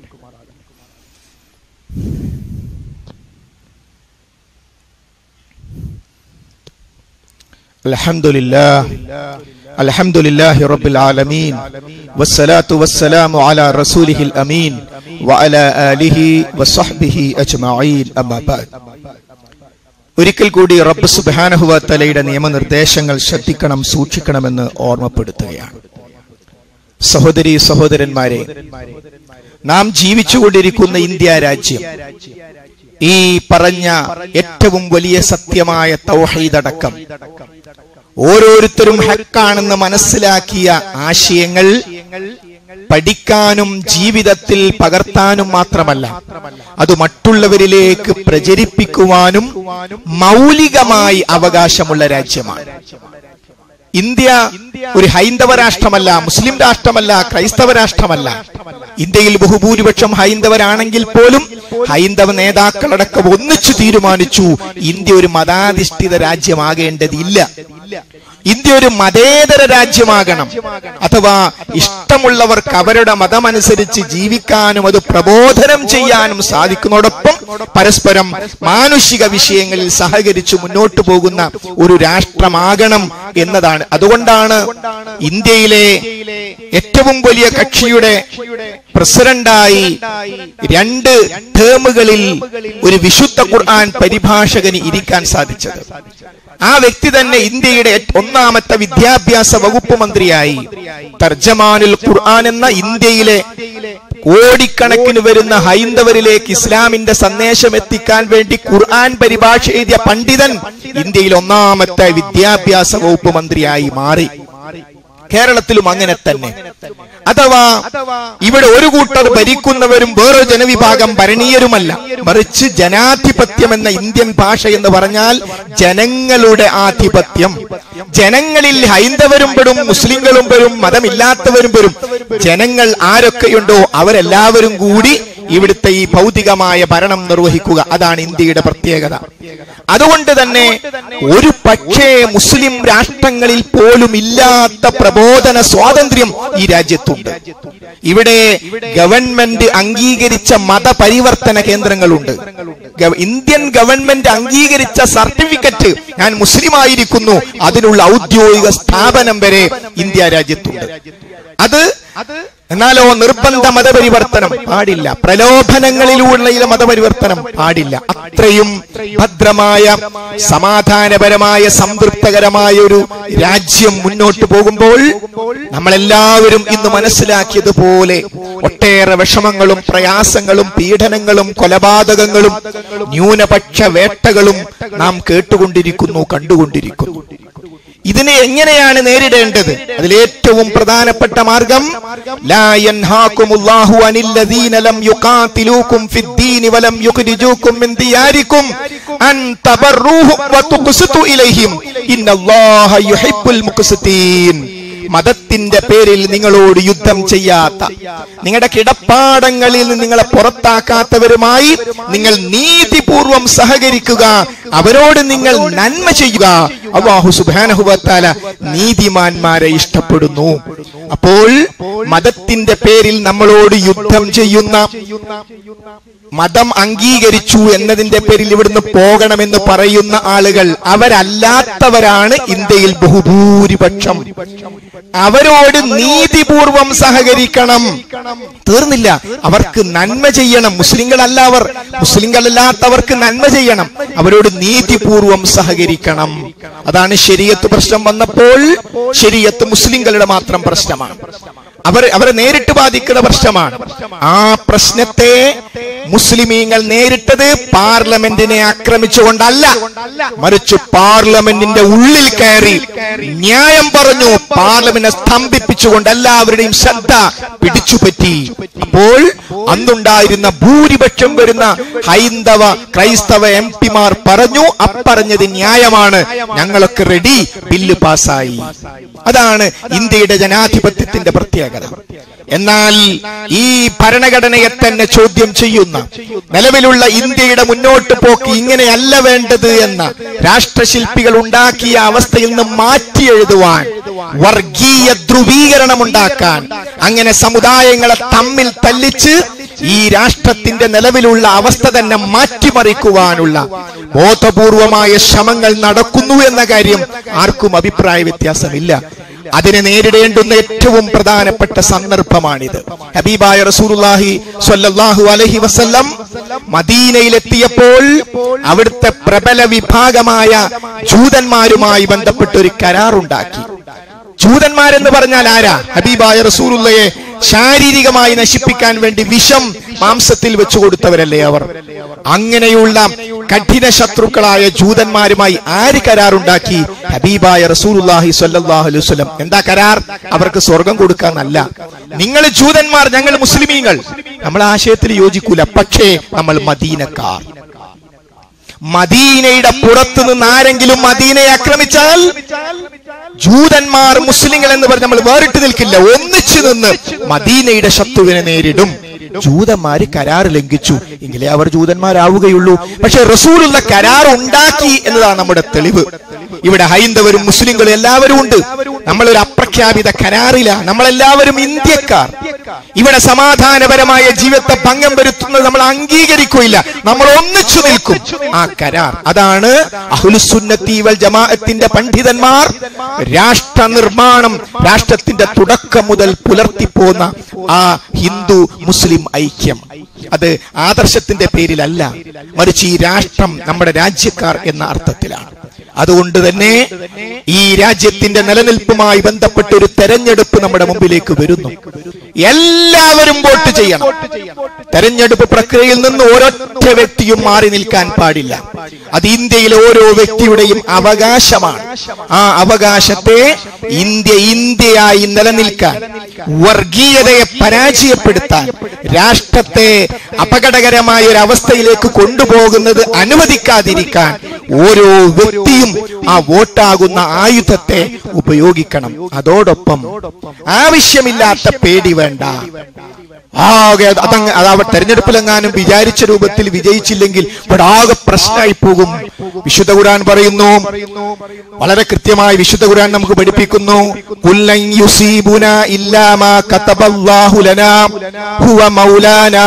الحمد لله الحمد لله رب العالمين والصلاة والسلام على رسوله الأمين وعلى آله وصحبه أجمعين أما بعد ഒരിക്കൽ കൂടി റബ്ബ് സുബാനഹുവ തലയുടെ നിയമനിർദ്ദേശങ്ങൾ ശ്രദ്ധിക്കണം സൂക്ഷിക്കണമെന്ന് ഓർമ്മപ്പെടുത്തുകയാണ് സഹോദരി സഹോദരന്മാരെ നാം ജീവിച്ചുകൊണ്ടിരിക്കുന്ന ഇന്ത്യ രാജ്യം ഈ പറഞ്ഞ ഏറ്റവും വലിയ സത്യമായ തൗഹീദടക്കം ഓരോരുത്തരും ഹക്കാണെന്ന് മനസ്സിലാക്കിയ ആശയങ്ങൾ പഠിക്കാനും ജീവിതത്തിൽ പകർത്താനും മാത്രമല്ല അത് മറ്റുള്ളവരിലേക്ക് പ്രചരിപ്പിക്കുവാനും മൗലികമായി അവകാശമുള്ള രാജ്യമാണ് ഇന്ത്യ ഒരു ഹൈന്ദവ രാഷ്ട്രമല്ല മുസ്ലിം രാഷ്ട്രമല്ല ക്രൈസ്തവ രാഷ്ട്രമല്ല ഇന്ത്യയിൽ ബഹുഭൂരിപക്ഷം ഹൈന്ദവരാണെങ്കിൽ പോലും ഹൈന്ദവ നേതാക്കളടക്കം ഒന്നിച്ചു തീരുമാനിച്ചു ഇന്ത്യ ഒരു മതാധിഷ്ഠിത രാജ്യമാകേണ്ടതില്ല ഇന്ത്യ ഒരു മതേതര രാജ്യമാകണം അഥവാ ഇഷ്ടമുള്ളവർക്ക് അവരുടെ മതമനുസരിച്ച് ജീവിക്കാനും അത് പ്രബോധനം ചെയ്യാനും സാധിക്കുന്നതോടൊപ്പം പരസ്പരം മാനുഷിക വിഷയങ്ങളിൽ സഹകരിച്ച് മുന്നോട്ട് പോകുന്ന ഒരു രാഷ്ട്രമാകണം എന്നതാണ് അതുകൊണ്ടാണ് ഇന്ത്യയിലെ ഏറ്റവും വലിയ കക്ഷിയുടെ പ്രസിഡന്റായി രണ്ട് ടേമുകളിൽ ഒരു വിശുദ്ധ ഖുർആൻ പരിഭാഷകന് ഇരിക്കാൻ സാധിച്ചത് ആ വ്യക്തി തന്നെ ഇന്ത്യയുടെ ഒന്നാമത്തെ വിദ്യാഭ്യാസ വകുപ്പ് മന്ത്രിയായി തർജമാനുൽ ഖുർആൻ എന്ന ഇന്ത്യയിലെ കോടിക്കണക്കിന് വരുന്ന ഹൈന്ദവരിലേക്ക് ഇസ്ലാമിന്റെ സന്ദേശം എത്തിക്കാൻ വേണ്ടി ഖുർആൻ പരിഭാഷ എഴുതിയ പണ്ഡിതൻ ഇന്ത്യയിൽ ഒന്നാമത്തെ വിദ്യാഭ്യാസ വകുപ്പ് മന്ത്രിയായി മാറി കേരളത്തിലും അങ്ങനെ തന്നെ അഥവാ ഇവിടെ ഒരു കൂട്ടർ ഭരിക്കുന്നവരും വേറൊരു ജനവിഭാഗം ഭരണീയരുമല്ല മറിച്ച് ജനാധിപത്യം എന്ന ഇന്ത്യൻ ഭാഷ എന്ന് പറഞ്ഞാൽ ജനങ്ങളുടെ ആധിപത്യം ജനങ്ങളിൽ ഹൈന്ദവരും പെടും മുസ്ലിങ്ങളും പെടും മതമില്ലാത്തവരും പെടും ജനങ്ങൾ ആരൊക്കെയുണ്ടോ അവരെല്ലാവരും കൂടി ഇവിടുത്തെ ഈ ഭൗതികമായ ഭരണം നിർവഹിക്കുക അതാണ് ഇന്ത്യയുടെ പ്രത്യേകത അതുകൊണ്ട് തന്നെ ഒരു പക്ഷേ മുസ്ലിം രാഷ്ട്രങ്ങളിൽ പോലും ഇല്ലാത്ത പ്രബോധന സ്വാതന്ത്ര്യം ഈ രാജ്യത്തുണ്ട് ഇവിടെ ഗവൺമെന്റ് അംഗീകരിച്ച മതപരിവർത്തന കേന്ദ്രങ്ങളുണ്ട് ഗവ- ഇന്ത്യൻ ഗവൺമെന്റ് അംഗീകരിച്ച സർട്ടിഫിക്കറ്റ് ഞാൻ മുസ്ലിം ആയിരിക്കുന്നു അതിനുള്ള ഔദ്യോഗിക സ്ഥാപനം വരെ ഇന്ത്യ രാജ്യത്തുണ്ട് അത് എന്നാലോ നിർബന്ധ മതപരിവർത്തനം പാടില്ല പ്രലോഭനങ്ങളിലൂടെയുള്ള മതപരിവർത്തനം പാടില്ല അത്രയും ഭദ്രമായ സമാധാനപരമായ സംതൃപ്തകരമായ ഒരു രാജ്യം മുന്നോട്ട് പോകുമ്പോൾ നമ്മളെല്ലാവരും ഇന്ന് മനസ്സിലാക്കിയതുപോലെ ഒട്ടേറെ വിഷമങ്ങളും പ്രയാസങ്ങളും പീഡനങ്ങളും കൊലപാതകങ്ങളും ന്യൂനപക്ഷ വേട്ടകളും നാം കേട്ടുകൊണ്ടിരിക്കുന്നു കണ്ടുകൊണ്ടിരിക്കുന്നു ഇതിനെ എങ്ങനെയാണ് നേരിടേണ്ടത് അതിലേറ്റവും പ്രധാനപ്പെട്ട മാർഗം ലാ യൻഹാകുമുല്ലാഹു അനില്ലദീന ലം യുഖാതിലൂകും ഫിദ്ദീനി വലം യുഖ്രിജൂകും മിൻ ദിയാരികും അൻ തബറൂഹും വതുഖ്സിതു ഇലൈഹിം ഇന്നല്ലാഹ യുഹിബ്ബുൽ മുഖ്സിതീൻ മതത്തിന്റെ പേരിൽ നിങ്ങളോട് യുദ്ധം ചെയ്യാത്ത നിങ്ങളുടെ കിടപ്പാടങ്ങളിൽ നിന്ന് നിങ്ങളെ പുറത്താക്കാത്തവരുമായി നിങ്ങൾ നീതിപൂർവം സഹകരിക്കുക അവരോട് നിങ്ങൾ നന്മ ചെയ്യുക അള്ളാഹു സുബാനഹുബത്താല നീതിമാന്മാരെ ഇഷ്ടപ്പെടുന്നു അപ്പോൾ മതത്തിന്റെ പേരിൽ നമ്മളോട് യുദ്ധം ചെയ്യുന്ന മതം അംഗീകരിച്ചു എന്നതിന്റെ പേരിൽ ഇവിടുന്ന് പോകണമെന്ന് പറയുന്ന ആളുകൾ അവരല്ലാത്തവരാണ് ഇന്ത്യയിൽ ബഹുഭൂരിപക്ഷം അവരോട് നീതിപൂർവം സഹകരിക്കണം തീർന്നില്ല അവർക്ക് നന്മ ചെയ്യണം മുസ്ലിങ്ങളല്ല അവർ മുസ്ലിങ്ങളല്ലാത്തവർക്ക് നന്മ ചെയ്യണം അവരോട് നീതിപൂർവം സഹകരിക്കണം അതാണ് ശരീഅത്ത് പ്രശ്നം വന്നപ്പോൾ ശരീഅത്ത് മുസ്ലിങ്ങളുടെ മാത്രം പ്രശ്നമാണ് അവർ അവരെ നേരിട്ട് ബാധിക്കുന്ന പ്രശ്നമാണ് ആ പ്രശ്നത്തെ മുസ്ലിമീങ്ങൾ നേരിട്ടത് പാർലമെന്റിനെ ആക്രമിച്ചുകൊണ്ടല്ല മറിച്ച് പാർലമെന്റിന്റെ ഉള്ളിൽ കയറി ന്യായം പറഞ്ഞു പാർലമെന്റിനെ സ്തംഭിപ്പിച്ചുകൊണ്ട് എല്ലാവരുടെയും ശ്രദ്ധ പിടിച്ചുപറ്റി അപ്പോൾ അന്നുണ്ടായിരുന്ന ഭൂരിപക്ഷം വരുന്ന ഹൈന്ദവ ക്രൈസ്തവ എം പിമാർ പറഞ്ഞു അപ്പറഞ്ഞത് ന്യായമാണ് ഞങ്ങളൊക്കെ റെഡി ബില്ല് പാസ്സായി അതാണ് ഇന്ത്യയുടെ ജനാധിപത്യത്തിന്റെ പ്രത്യേകത എന്നാൽ ഈ ഭരണഘടനയെ തന്നെ ചോദ്യം ചെയ്യുന്ന നിലവിലുള്ള ഇന്ത്യയുടെ മുന്നോട്ട് പോക്ക് ഇങ്ങനെയല്ല വേണ്ടത് എന്ന രാഷ്ട്രശില്പികൾ ഉണ്ടാക്കിയ അവസ്ഥയിൽ നിന്ന് മാറ്റി എഴുതുവാൻ വർഗീയ ധ്രുവീകരണം ഉണ്ടാക്കാൻ അങ്ങനെ സമുദായങ്ങളെ തമ്മിൽ തല്ലിച്ച് ഈ രാഷ്ട്രത്തിന്റെ നിലവിലുള്ള അവസ്ഥ തന്നെ മാറ്റിമറിക്കുവാനുള്ള ബോധപൂർവമായ ശ്രമങ്ങൾ നടക്കുന്നു എന്ന കാര്യം ആർക്കും അഭിപ്രായ വ്യത്യാസമില്ല അതിനെ നേരിടേണ്ടുന്ന ഏറ്റവും പ്രധാനപ്പെട്ട സന്ദർഭമാണിത് ഹബീബായ റസൂലുള്ളാഹി സ്വല്ലല്ലാഹു അലൈഹി വസല്ലം മദീനയിലെത്തിയപ്പോൾ അവിടുത്തെ പ്രബല വിഭാഗമായ ജൂതന്മാരുമായി ബന്ധപ്പെട്ട ഒരു കരാറുണ്ടാക്കി ജൂതന്മാരെന്ന് പറഞ്ഞാൽ ആരാ ഹബീബായ റസൂലുള്ളയെ ശാരീരികമായി നശിപ്പിക്കാൻ വേണ്ടി വിഷം മാംസത്തിൽ വെച്ചു കൊടുത്തവരല്ലേ അവർ അങ്ങനെയുള്ള കഠിന ശത്രുക്കളായ ജൂതന്മാരുമായി ആര് കരാറുണ്ടാക്കി ഹബീബായ റസൂലുള്ളാഹി സ്വല്ലല്ലാഹു അലൈഹി വസല്ലം എന്താ കരാർ അവർക്ക് സ്വർഗം കൊടുക്കാന്നല്ല നിങ്ങൾ ജൂതന്മാർ ഞങ്ങൾ മുസ്ലിമീങ്ങൾ നമ്മൾ ആശയത്തിൽ യോജിക്കൂല പക്ഷേ നമ്മൾ മദീനക്കാർ മദീനയുടെ പുറത്തു നിന്ന് ആരെങ്കിലും മദീനയെ ആക്രമിച്ചാൽ ജൂതന്മാർ മുസ്ലിങ്ങൾ എന്ന് പറഞ്ഞ് നമ്മൾ വേറിട്ട് നിൽക്കില്ല ഒന്നിച്ചു നിന്ന് മദീനയുടെ ശത്രുവിനെ നേരിടും ജൂതന്മാര് കരാർ ലംഘിച്ചു എങ്കിലേ അവർ ജൂതന്മാരാവുകയുള്ളൂ പക്ഷെ റസൂലുള്ള കരാർ ഉണ്ടാക്കി എന്നതാണ് നമ്മുടെ തെളിവ് ഇവിടെ ഹൈന്ദവരും മുസ്ലിങ്ങളും എല്ലാവരും ഉണ്ട് നമ്മളൊരു അപ്രഖ്യാപിത കരാറില നമ്മളെല്ലാവരും ഇന്ത്യക്കാർ ഇവിടെ സമാധാനപരമായ ജീവിതത്തെ ഭംഗം വരുത്തുന്നത് നമ്മൾ അംഗീകരിക്കുകയില്ല നമ്മൾ ഒന്നിച്ചു നിൽക്കും ആ കരാർ അതാണ് അഹുലുസുന്നത്തി വൽ ജമാഅത്തിന്റെ പണ്ഡിതന്മാർ രാഷ്ട്ര നിർമ്മാണം രാഷ്ട്രത്തിന്റെ തുടക്കം മുതൽ പുലർത്തിപ്പോന്ന ആ ഹിന്ദു മുസ്ലിം ഐക്യം അത് ആദർശത്തിന്റെ പേരിലല്ല മറിച്ച് ഈ രാഷ്ട്രം നമ്മുടെ രാജ്യക്കാർ എന്ന അർത്ഥത്തിലാണ് അതുകൊണ്ട് തന്നെ ഈ രാജ്യത്തിന്റെ നിലനിൽപ്പുമായി ബന്ധപ്പെട്ട ഒരു തെരഞ്ഞെടുപ്പ് നമ്മുടെ മുമ്പിലേക്ക് വരുന്നു എല്ലാവരും വോട്ട് ചെയ്യണം തെരഞ്ഞെടുപ്പ് പ്രക്രിയയിൽ നിന്ന് ഒരൊറ്റ വ്യക്തിയും മാറി നിൽക്കാൻ പാടില്ല അത് ഇന്ത്യയിലെ ഓരോ വ്യക്തിയുടെയും അവകാശമാണ് ആ അവകാശത്തെ ഇന്ത്യ ഇന്ത്യയായി നിലനിൽക്കാൻ വർഗീയതയെ പരാജയപ്പെടുത്താൻ രാഷ്ട്രത്തെ അപകടകരമായ ഒരു അവസ്ഥയിലേക്ക് കൊണ്ടുപോകുന്നത് അനുവദിക്കാതിരിക്കാൻ ഓരോ വ്യക്തിയും ആ വോട്ടാകുന്ന ആയുധത്തെ ഉപയോഗിക്കണം അതോടൊപ്പം ആവശ്യമില്ലാത്ത പേടി വേണ്ട ആകെ അതങ്ങ് അതാവ തെരഞ്ഞെടുപ്പിലെങ്ങാനും വിചാരിച്ച രൂപത്തിൽ വിജയിച്ചില്ലെങ്കിൽ ഇവിടെ ആകെ പ്രശ്നമായി പോകും വിശുദ്ധ ഖുർആൻ പറയുന്നു വളരെ കൃത്യമായി വിശുദ്ധ ഖുർആൻ നമുക്ക് പഠിപ്പിക്കുന്നു കുല്ലൻ യുസീബുന ഇല്ലാ മാ കതബല്ലാഹു ലനാ ഹുവ മൗലാനാ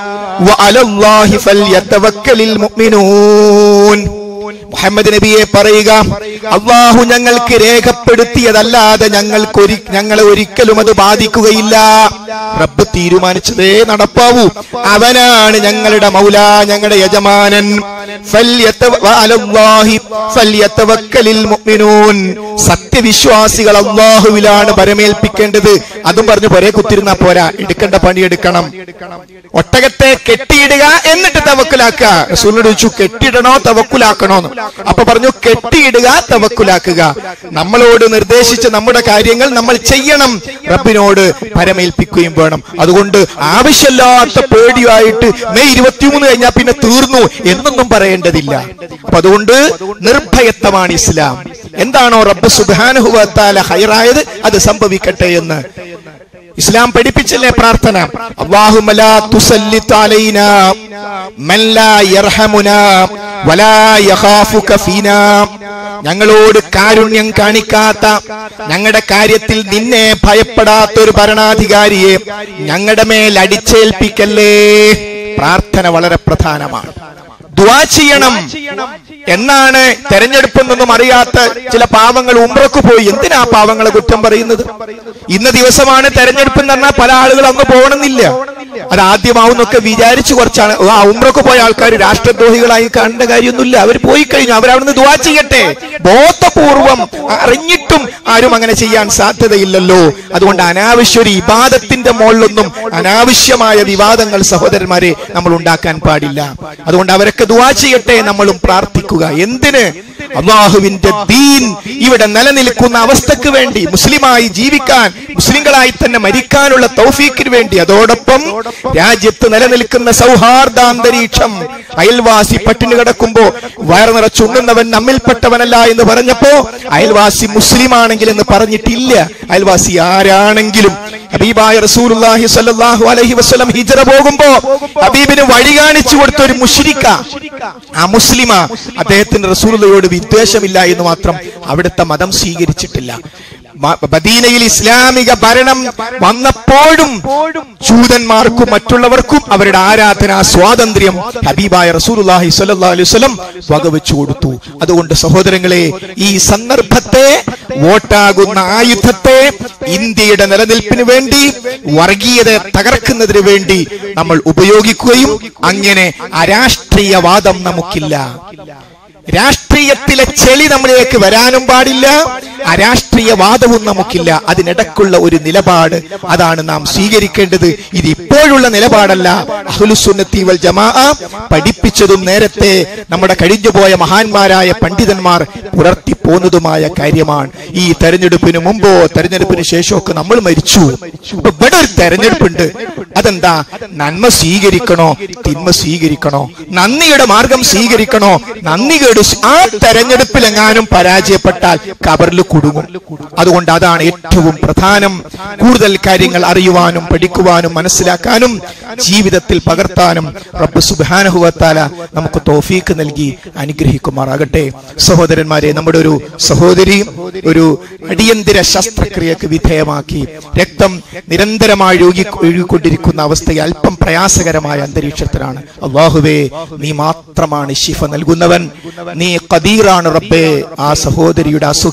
വഅലല്ലാഹി ഫൽയതവക്കലിൽ മുഅ്മിനൂൻ മുഹമ്മദ് നബിയെ പറയുക അള്ളാഹു ഞങ്ങൾക്ക് രേഖപ്പെടുത്തിയതല്ലാതെ ഞങ്ങൾക്ക് ഒരി ഞങ്ങളെ ഒരിക്കലും അത് ബാധിക്കുകയില്ല റബ്ബ് തീരുമാനിച്ചതേ നടപ്പാവൂ അവനാണ് ഞങ്ങളുടെ മൗല ഞങ്ങളുടെ യജമാനൻ ഫല്യത്തവ- വഅലല്ലാഹി ഫല്യത്തവക്കലിൽ മുഅ്മിനൂൻ. സത്യവിശ്വാസികൾ അള്ളാഹുവിലാണ് പരമേൽപ്പിക്കേണ്ടത് അതും പറഞ്ഞു പൊരേ കുത്തിരുന്നാ പോരാ എടുക്കേണ്ട പണി എടുക്കണം ഒട്ടകത്തെ കെട്ടിയിടുക എന്നിട്ട് തവക്കുലാക്കുക റസൂലിനോട് ചോദിച്ചു കെട്ടിയിടണോ തവക്കുലാക്കണോ എന്ന് അപ്പൊ പറഞ്ഞു കെട്ടിയിടുക തവക്കുലാക്കുക നമ്മളോട് നിർദ്ദേശിച്ച നമ്മുടെ കാര്യങ്ങൾ നമ്മൾ ചെയ്യണം റബ്ബിനോട് പരമേൽപ്പിക്കുകയും വേണം അതുകൊണ്ട് ആവശ്യമില്ലാത്ത പേടിയായിട്ട് മെയ് ഇരുപത്തിമൂന്ന് കഴിഞ്ഞാൽ പിന്നെ തീർന്നു എന്നൊന്നും പറയേണ്ടതില്ല അപ്പൊ അതുകൊണ്ട് നിർഭയത്വമാണ് ഇസ്ലാം എന്താണോ റബ്ബ് സുബാനുഹുവത്താല ഹൈറായത് അത് സംഭവിക്കട്ടെ എന്ന് ഇസ്ലാം പഠിപ്പിച്ചില്ലേ പ്രാർത്ഥന അല്ലാഹുമ്മ ലാ തുസല്ലിത്ത് അലൈനാ മൻ ലാ യർഹമുനാ വലാ യഖാഫുക ഫീനാ ഞങ്ങളോട് കാരുണ്യം കാണിക്കാത്ത ഞങ്ങളുടെ കാര്യത്തിൽ നിന്നെ ഭയപ്പെടാത്ത ഒരു ഭരണാധികാരിയെ ഞങ്ങളുടെ മേൽ അടിച്ചേൽപ്പിക്കല്ലേ പ്രാർത്ഥന വളരെ പ്രധാനമാണ് ദുആ ചെയ്യണം എന്നാണ് തെരഞ്ഞെടുപ്പെന്നൊന്നും അറിയാത്ത ചില പാവങ്ങൾ ഉംറക്ക് പോയി എന്തിനാ ആ പാവങ്ങളെ കുറ്റം പറയുന്നത് ഇന്ന ദിവസമാണ് തെരഞ്ഞെടുപ്പ് എന്ന് പറഞ്ഞാൽ പല ആളുകൾ അങ്ങ് പോകണമെന്നില്ല അത് ആദ്യമാവുന്നൊക്കെ വിചാരിച്ചു കുറച്ചാണ് ആ ഉംറക്ക് പോയ ആൾക്കാർ രാഷ്ട്രദ്രോഹികളായി കാണേണ്ട കാര്യമൊന്നുമില്ല അവർ പോയി കഴിഞ്ഞു അവരവിടുന്ന് ദുവാ ചെയ്യട്ടെ ബോധപൂർവം അറിഞ്ഞിട്ടും ആരും അങ്ങനെ ചെയ്യാൻ സാധ്യതയില്ലല്ലോ അതുകൊണ്ട് അനാവശ്യ ഒരു ഇബാദത്തിന്റെ മുകളിലൊന്നും അനാവശ്യമായ വിവാദങ്ങൾ സഹോദരന്മാരെ നമ്മൾ ഉണ്ടാക്കാൻ പാടില്ല അതുകൊണ്ട് അവരൊക്കെ ദുവാ ചെയ്യട്ടെ നമ്മളും പ്രാർത്ഥിക്കുക എന്തിന് അള്ളാഹുവിന്റെ ദീൻ ഇവിടെ നിലനിൽക്കുന്ന അവസ്ഥക്ക് വേണ്ടി മുസ്ലിമായി ജീവിക്കാൻ മുസ്ലിങ്ങളായി തന്നെ മരിക്കാനുള്ള തൗഫീക്കിന് വേണ്ടി അതോടൊപ്പം രാജ്യത്ത് നിലനിൽക്കുന്ന സൗഹാർദ്ദാന്തരീക്ഷം അയൽവാസി പട്ടിണി കിടക്കുമ്പോ വയറു നിറച്ചുണ്ണുന്നവൻ നമ്മിൽപ്പെട്ടവനല്ല എന്ന് പറഞ്ഞപ്പോ അയൽവാസി മുസ്ലിം ആണെങ്കിൽ എന്ന് പറഞ്ഞിട്ടില്ല അയൽവാസി ആരാണെങ്കിലും ഹബീബായ റസൂലുള്ളാഹി സ്വല്ലല്ലാഹു അലൈഹി വസല്ലം ഹിജ്റ പോകുമ്പോ ഹബീബിന് വഴി കാണിച്ചു കൊടുത്ത ഒരു മുശ്രിക്ക ആ മുസ്ലിമ അദ്ദേഹത്തിന് റസൂലുള്ളയോട് വിദ്വേഷമില്ല എന്ന് മാത്രം അവിടുത്തെ മതം സ്വീകരിച്ചിട്ടില്ല മ- മദീനയിൽ ഇസ്ലാമിക ഭരണം വന്നപ്പോഴും ജൂതന്മാർക്കും മറ്റുള്ളവർക്കും അവരുടെ ആരാധനാ സ്വാതന്ത്ര്യം ഹബീബായ റസൂലുള്ളാഹി സ്വല്ലല്ലാഹു അലൈഹി വസല്ലം വകവെച്ചു കൊടുത്തു അതുകൊണ്ട് സഹോദരങ്ങളെ ഈ സന്ദർഭത്തെ വോട്ടാകുന്ന ആയുധത്തെ ഇന്ത്യയുടെ നിലനിൽപ്പിന് വേണ്ടി വർഗീയത തകർക്കുന്നതിന് വേണ്ടി നമ്മൾ ഉപയോഗിക്കുകയും അങ്ങനെ അരാഷ്ട്രീയവാദം നമുക്കില്ല രാഷ്ട്രീയത്തിലെ ചെളി നമ്മളിലേക്ക് വരാനും പാടില്ല അരാഷ്ട്രീയവാദവും നമുക്കില്ല അതിനിടക്കുള്ള ഒരു നിലപാട് അതാണ് നാം സ്വീകരിക്കേണ്ടത് ഇത് ഇപ്പോഴുള്ള നിലപാടല്ല അഹ്ലുസുന്നത്തി വൽ ജമാ പഠിപ്പിച്ചതും നേരത്തെ നമ്മുടെ കഴിഞ്ഞുപോയ മഹാന്മാരായ പണ്ഡിതന്മാർ പുലർത്തി പോന്നതുമായ കാര്യമാണ് ഈ തെരഞ്ഞെടുപ്പിന് മുമ്പോ തെരഞ്ഞെടുപ്പിന് ശേഷമൊക്കെ നമ്മൾ മരിച്ചു അപ്പൊ ഇവിടെ ഒരു തെരഞ്ഞെടുപ്പുണ്ട് അതെന്താ നന്മ സ്വീകരിക്കണോ തിന്മ സ്വീകരിക്കണോ നന്ദിയുടെ മാർഗം സ്വീകരിക്കണോ നന്ദികേട് സ്വീ- ആ തെരഞ്ഞെടുപ്പിൽ എങ്ങാനും പരാജയപ്പെട്ടാൽ കബറിൽ കുടുങ്ങും അതുകൊണ്ട് അതാണ് ഏറ്റവും പ്രധാനം കൂടുതൽ കാര്യങ്ങൾ അറിയുവാനും പഠിക്കുവാനും മനസ്സിലാക്കാനും ജീവിതത്തിൽ പകർത്താനും റബ്ബ് സുബാനഹുവത്താല നമുക്ക് തോഫീക്ക് നൽകി അനുഗ്രഹിക്കുമാറാകട്ടെ സഹോദരന്മാരെ നമ്മുടെ ഒരു സഹോദരി ഒരു അടിയന്തര ശസ്ത്രക്രിയക്ക് വിധേയമാക്കി രക്തം നിരന്തരമായി ഒഴുകി ഒഴുകിക്കൊണ്ടിരിക്കുന്ന അവസ്ഥയിൽ അല്പം പ്രയാസകരമായ അന്തരീക്ഷത്തിലാണ് അള്ളാഹുവേ നീ മാത്രമാണ് ശിഫ നൽകുന്നവൻ നീ ഖദീറാണ് റബ്ബേ ആ സഹോദരിയുടെ അസുഖത്തെ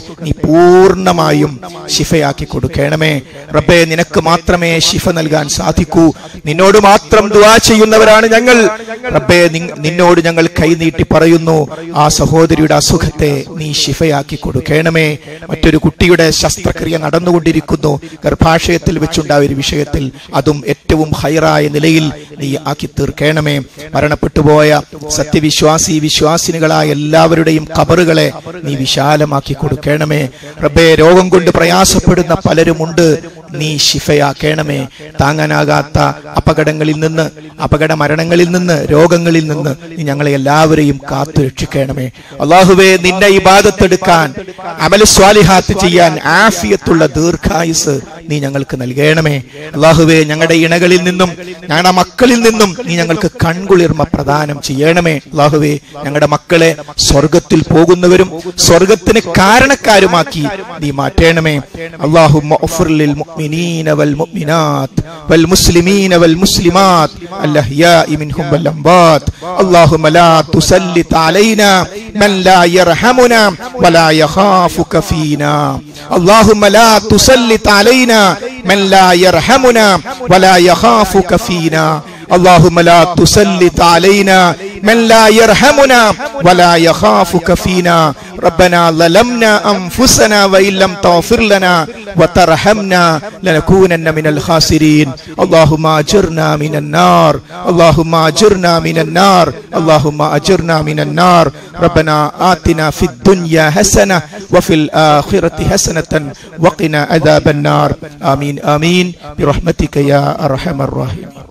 നീ പൂർണ്ണമായും ശിഫയാക്കി കൊടുക്കണമേ റബ്ബേ നിനക്ക് മാത്രമേ ശിഫ നൽകാൻ സാധിക്കൂ നിന്നോട് മാത്രം ദുആ ചെയ്യുന്നവരാണ് ഞങ്ങൾ റബ്ബേ നിൻ- നിന്നോട് ഞങ്ങൾ കൈനീട്ടി പറയുന്നു ആ സഹോദരിയുടെ അസുഖത്തെ നീ ശിഫയാക്കി കൊടുക്കണമേ മറ്റൊരു കുട്ടിയുടെ ശസ്ത്രക്രിയ നടന്നുകൊണ്ടിരിക്കുന്നു ഗർഭാശയത്തിൽ വെച്ചുണ്ടായ ഒരു വിഷയത്തിൽ അതും ഏറ്റവും ഹൈറായ നിലയിൽ നീ ആക്കി തീർക്കണമേ മരണപ്പെട്ടുപോയ സത്യവിശ്വാസി വിശ്വാസിനികളായ എല്ലാവരുടെയും കബറുകളെ നീ വിശാലമാക്കി കൊടുക്കണമേ റബ്ബേ രോഗം കൊണ്ട് പ്രയാസപ്പെടുന്ന പലരുമുണ്ട് നീ ശിഫയാക്കണമേ താങ്ങാനാകാത്ത അപകടങ്ങളിൽ നിന്ന് അപകട മരണങ്ങളിൽ നിന്ന് രോഗങ്ങളിൽ നിന്ന് നീ ഞങ്ങളെ എല്ലാവരെയും കാത്തു രക്ഷിക്കണമേ അള്ളാഹുവേ നിന്റെ ഇബാദത്തെടുക്കാൻ അമല സ്വാലിഹാത്ത് ചെയ്യാൻ ആഫിയത്തുള്ള ദീർഘായുസ് നീ ഞങ്ങൾക്ക് നൽകണമേ അള്ളാഹുവേ ഞങ്ങളുടെ ഇണകളിൽ നിന്നും ഞങ്ങളുടെ മക്കളിൽ നിന്നും നീ ഞങ്ങൾക്ക് കൺകുളിർമ പ്രദാനം ചെയ്യണമേ അള്ളാഹുവേ ഞങ്ങളുടെ മക്കളെ സ്വർഗത്തിൽ പോകുന്നവരും സ്വർഗത്തിന് കാരണക്കാരുമാക്കി നീ മാറ്റണമേ അള്ളാഹു المؤمنين والمؤمنات والمسلمين والمسلمات الأحياء منهم والأموات اللهم لا تسلط علينا من لا يرحمنا ولا يخافك فينا اللهم لا تسلط علينا من لا يرحمنا ولا يخافك فينا اللهم لا تسلط علينا من لا يرحمنا ولا يخافك فينا ربنا ظلمنا أنفسنا وإن لم تغفر لنا وترحمنا لنكونن من الخاسرين اللهم أجرنا من النار اللهم أجرنا من النار اللهم أجرنا من النار ربنا آتنا في الدنيا حسنة وفي الآخرة حسنة وقنا عذاب النار آمين آمين برحمتك يا أرحم الراحمين